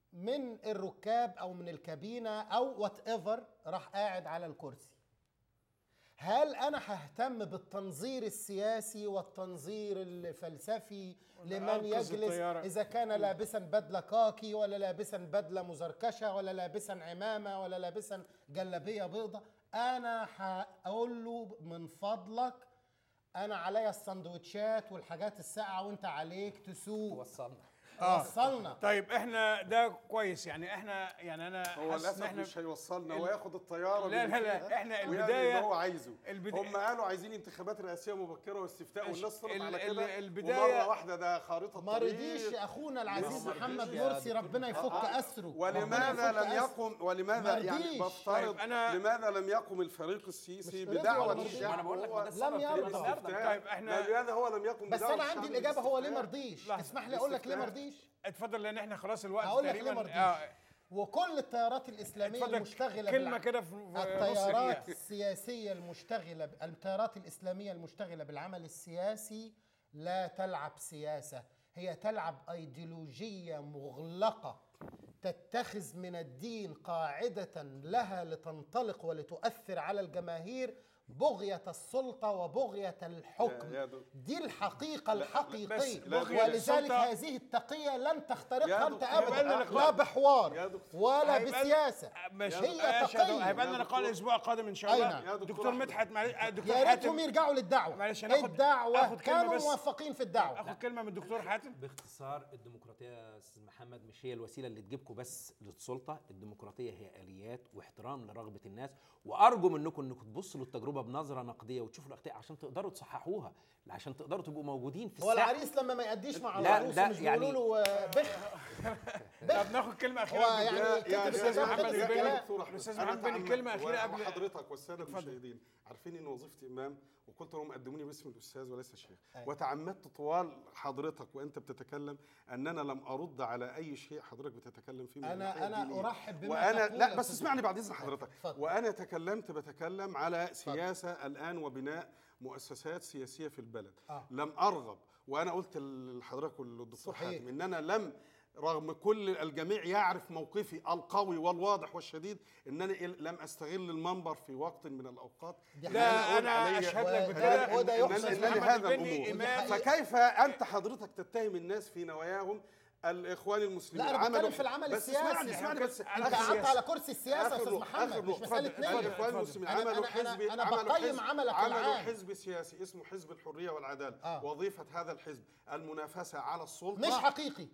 من الركاب أو من الكابينة أو وات ايفر راح قاعد على الكرسي. هل أنا ههتم بالتنظير السياسي والتنظير الفلسفي لمن أنقذ يجلس الطيارة. إذا كان لابسا بدلة كاكي ولا لابسا بدلة مزركشة ولا لابسا عمامة ولا لابسا جلابية بيضة أنا هقول له من فضلك أنا عليا السندوتشات والحاجات الساقعة وأنت عليك تسوق وصلنا وصلنا طيب احنا ده كويس يعني احنا يعني انا هو حاسس ان للاسف احنا مش هيوصلنا ال- وياخد الطياره لا، لا، لا، بيلفها إحنا ويعمل البداية- اللي هو عايزه البدا- هم قالوا عايزين انتخابات رئاسيه مبكره واستفتاء الش- والناس طلعت ال- على ال- كده البداية- ومره واحده ده خارطه ما طريق. رضيش اخونا العزيز ما محمد رضيش يا مرسي دكتور. ربنا يفك اسره ربنا ولماذا يفك لم أسره. يقم ولماذا ما يعني رضيش. بفترض طيب، أنا- لماذا لم يقم الفريق السيسي مش لازم بدعوه هو ما رضيش. الشعب ما أنا بقول لك ما هو ده السبب في يرضى. الاستفتاء؟ طيب، إحنا- لا، لماذا هو لم يقم بس بدعوة انا الشعب عندي الاجابه هو ليه ما للاستفتاء؟ رضيش لحظة. اسمح لي اقول لك ليه ما الاستفتاء. رضيش اتفضل لان احنا خلاص الوقت هقول لك ليه تقريبا ما رضيش آه، وكل التيارات الاسلاميه اتفضل المشتغله كلمه بالع- كده في في نص التيارات دقيقة. السياسيه المشتغله ب- التيارات الاسلاميه المشتغله بالعمل السياسي لا تلعب سياسه هي تلعب ايديولوجيه مغلقه تتخذ من الدين قاعده لها لتنطلق ولتؤثر على الجماهير بغيه السلطه وبغيه الحكم يا- يا دو- دي الحقيقه لا، لا، الحقيقيه بس بغية ولذلك السلطة- هذه التقيه لن تخترقها يا انت دكتور، ابدا يبقى لنا لا بحوار يا دكتور. ولا هيبقى لنا- بسياسه مش هي هي تقية. هيبقى لنا يا لقاء دكتور. الاسبوع القادم ان شاء أي الله نعم. يا دكتور دكتور أحمد. مدحت معلش دكتور يا ريتهم حاتم يرجعوا للدعوه معلش هناخد- الدعوه آخد كلمة كانوا بس. موفقين في الدعوه اخد كلمه من الدكتور حاتم باختصار الديمقراطيه يا استاذ محمد مش هي الوسيله اللي تجيبكم بس للسلطه الديمقراطيه هي اليات واحترام لرغبه الناس وارجو منكم انكم تبصوا للتجربه بنظره نقديه وتشوفوا الاخطاء عشان تقدروا تصححوها عشان تقدروا تبقوا موجودين في هو الساحه العريس لما ما يأديش مع لا، العروس ده مش يعني- بيقولوا له آه، بخ طب ناخد كلمه اخيره هو من يعني الدكتور. يا- يا- كتب يا- الكلام يا- خلص يا- يا الكلام. دكتور أحمد، الأستاذ أنا محمد بن أتعمد كلمة أخيرة قبل- وحضرتك والساده اتفضل. المشاهدين عارفين ان وظيفتي امام وقلت لهم قدموني باسم الاستاذ وليس الشيخ أيوة. وتعمدت طوال حضرتك وانت بتتكلم ان انا لم ارد على اي شيء حضرتك بتتكلم فيه من أنا- الناحية أنا الدينية. أرحب بما وانا تقول لا يا بس أستاذ اسمعني بعد اذن حضرتك اتفضل. وانا تكلمت بتكلم على سياسه الان وبناء مؤسسات سياسيه في البلد آه. لم ارغب وانا قلت لحضرتك والدكتور صحيح. حاتم ان انا لم رغم كل الجميع يعرف موقفي القوي والواضح والشديد انني لم استغل المنبر في وقت من الاوقات دي إن لا أقول انا علي- اشهد و- لك و- بكده وده إن- يحسب إنني محمد هذا البني الامور إمام فكيف انت حضرتك تتهم الناس في نواياهم الاخوان المسلمين لا انا عملوا بتكلم في العمل بس السياسي اسمعني اسمعني بس أنت انت آخر قعدت سياسة. على كرسي السياسه يا آخر استاذ نقطة- محمد آخر مش نقطة. مساله اتفضل. نية الاخوان المسلمين أنا- عملوا أنا- أنا- حزب أنا عملوا بقيم حزب- عملك عملوا العام. حزب سياسي اسمه حزب الحريه والعداله آه. وظيفه هذا الحزب المنافسه على السلطه مش حقيقي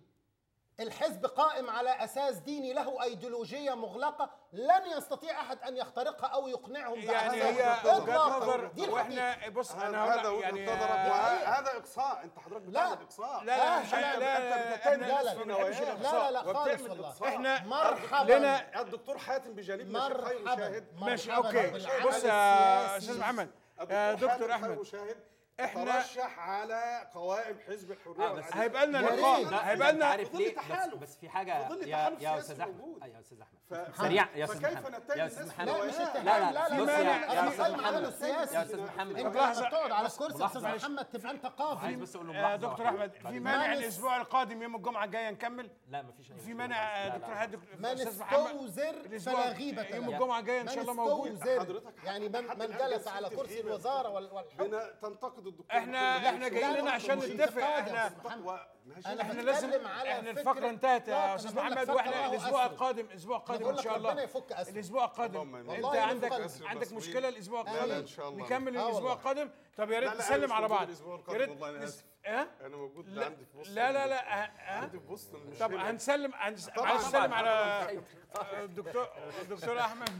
الحزب قائم على اساس ديني له ايديولوجيه مغلقه لن يستطيع احد ان يخترقها او يقنعهم يعني بهذا هي إطلاقاً. وجهه نظر دي الحقيقة. واحنا بص انا هذا هقول وجهه يعني نظرك آه، وهذا اقصاء انت حضرتك لا. بتعمل اقصاء لا لا آه، مش لا، لا أنت لا بتتهم احنا لا، الناس لا. في ما نواياهم. بنحبش لا لا لا الإقصاء. خالص وبتعمل والله إقصاء. احنا مرحبا لنا الدكتور حاتم بجليل ماشي خير مرحبا مشاهد ماشي مرحبا اوكي بالعمل بص يا السياسي. استاذ محمد الدكتور يا دكتور حاتم خير احمد مشاهد إحنا- ترشح على قوائم حزب الحريه آه، بس والعداله هيبقى لنا يا لقاء ريت. لا هيبقى انت لنا عارف في ظل ليه بس, تحالف. بس في حاجه في ظل يا تحالف يا سياسي استاذ احمد موجود. آه، يا استاذ احمد ف- سريع يا فكيف استاذ محمد نتهم يا الناس استاذ في محمد لا مش نواياهم؟ اتهام لا لا لا لا بص لا يا- لا يا انا أستاذ قايم على محمد. السياسي يا استاذ محمد انت لحظة، لما بتقعد على الكرسي يا لحظة، استاذ معلش. محمد تبقى انت عايز قاضي بس اقول له آه، ملاحظة دكتور واحدة. احمد في بعد مانع مانس- الاسبوع القادم يوم الجمعه الجايه نكمل لا مفيش اي في مشكلة. مانع لا، لا، دكتور لا. حد من استاذ محمد استوزر الأسبوع- فلا غيبة يوم له. الجمعه الجايه ان شاء الله من موجود استوزر حضرتك يعني من, حتى من الآن جلس على جلست كرسي فيه الوزاره وال- والحكم بنا تنتقد الدكتور احنا محمد احنا عيسى. جايين لا، لنا لا، عشان مش نتفق انتقاد يا احنا أستاذ محمد. و- ماشي. أنا احنا بتكلم لازم على احنا فكرة الفقره انتهت إطلاق. يا أنا استاذ بقول لك محمد فك واحنا الله الاسبوع أسره. القادم الاسبوع القادم بقول ان لك شاء الله ربنا يفك أسره. الاسبوع القادم اللهم آمين. انت والله عندك يفك أسره عندك المصريين. مشكله الاسبوع لا، القادم لا، إن شاء الله. نكمل آه الاسبوع والله. القادم طب يا ريت لا، لا، نسلم أنا على مش بعض موجود الأسبوع يا القادم، ريت والله أنا نس- آسف. اه انا موجود لا عندي في وسط لا لا ال- لا آه، آه. عندي في وسط مش طب هنا. هنسلم هنس- طبعاً، عايز اسلم طبعاً. على الدكتور الدكتور احمد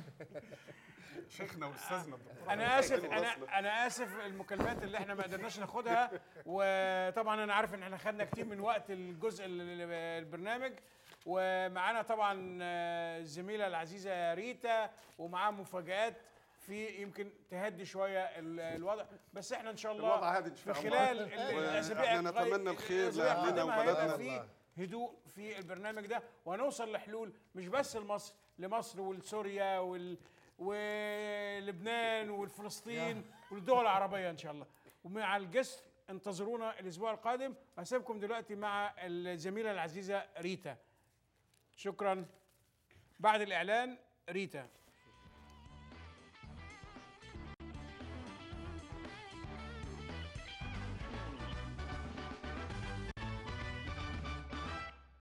شيخنا واستاذنا الدكتور انا اسف أحمد انا وصلة. انا اسف المكالمات اللي احنا ما قدرناش ناخدها وطبعا انا عارف ان احنا خدنا كتير من وقت الجزء ال- ال- البرنامج ومعانا طبعا آه، الزميله العزيزه ريتا ومعاها مفاجآت في يمكن تهدي شويه ال- الوضع بس احنا ان شاء الله الوضع هادي إن شاء في الله. خلال ال- الاسابيع وإحنا القي- نتمنى الخير الأسابيع لأهلنا القادمة هيبقى وبلدنا. في هدوء في البرنامج ده وهنوصل لحلول مش بس لمصر لمصر ولسوريا وال ولبنان والفلسطين والدول العربيه ان شاء الله ومع الجسر انتظرونا الاسبوع القادم هسيبكم دلوقتي مع الزميله العزيزه ريتا شكرا بعد الاعلان ريتا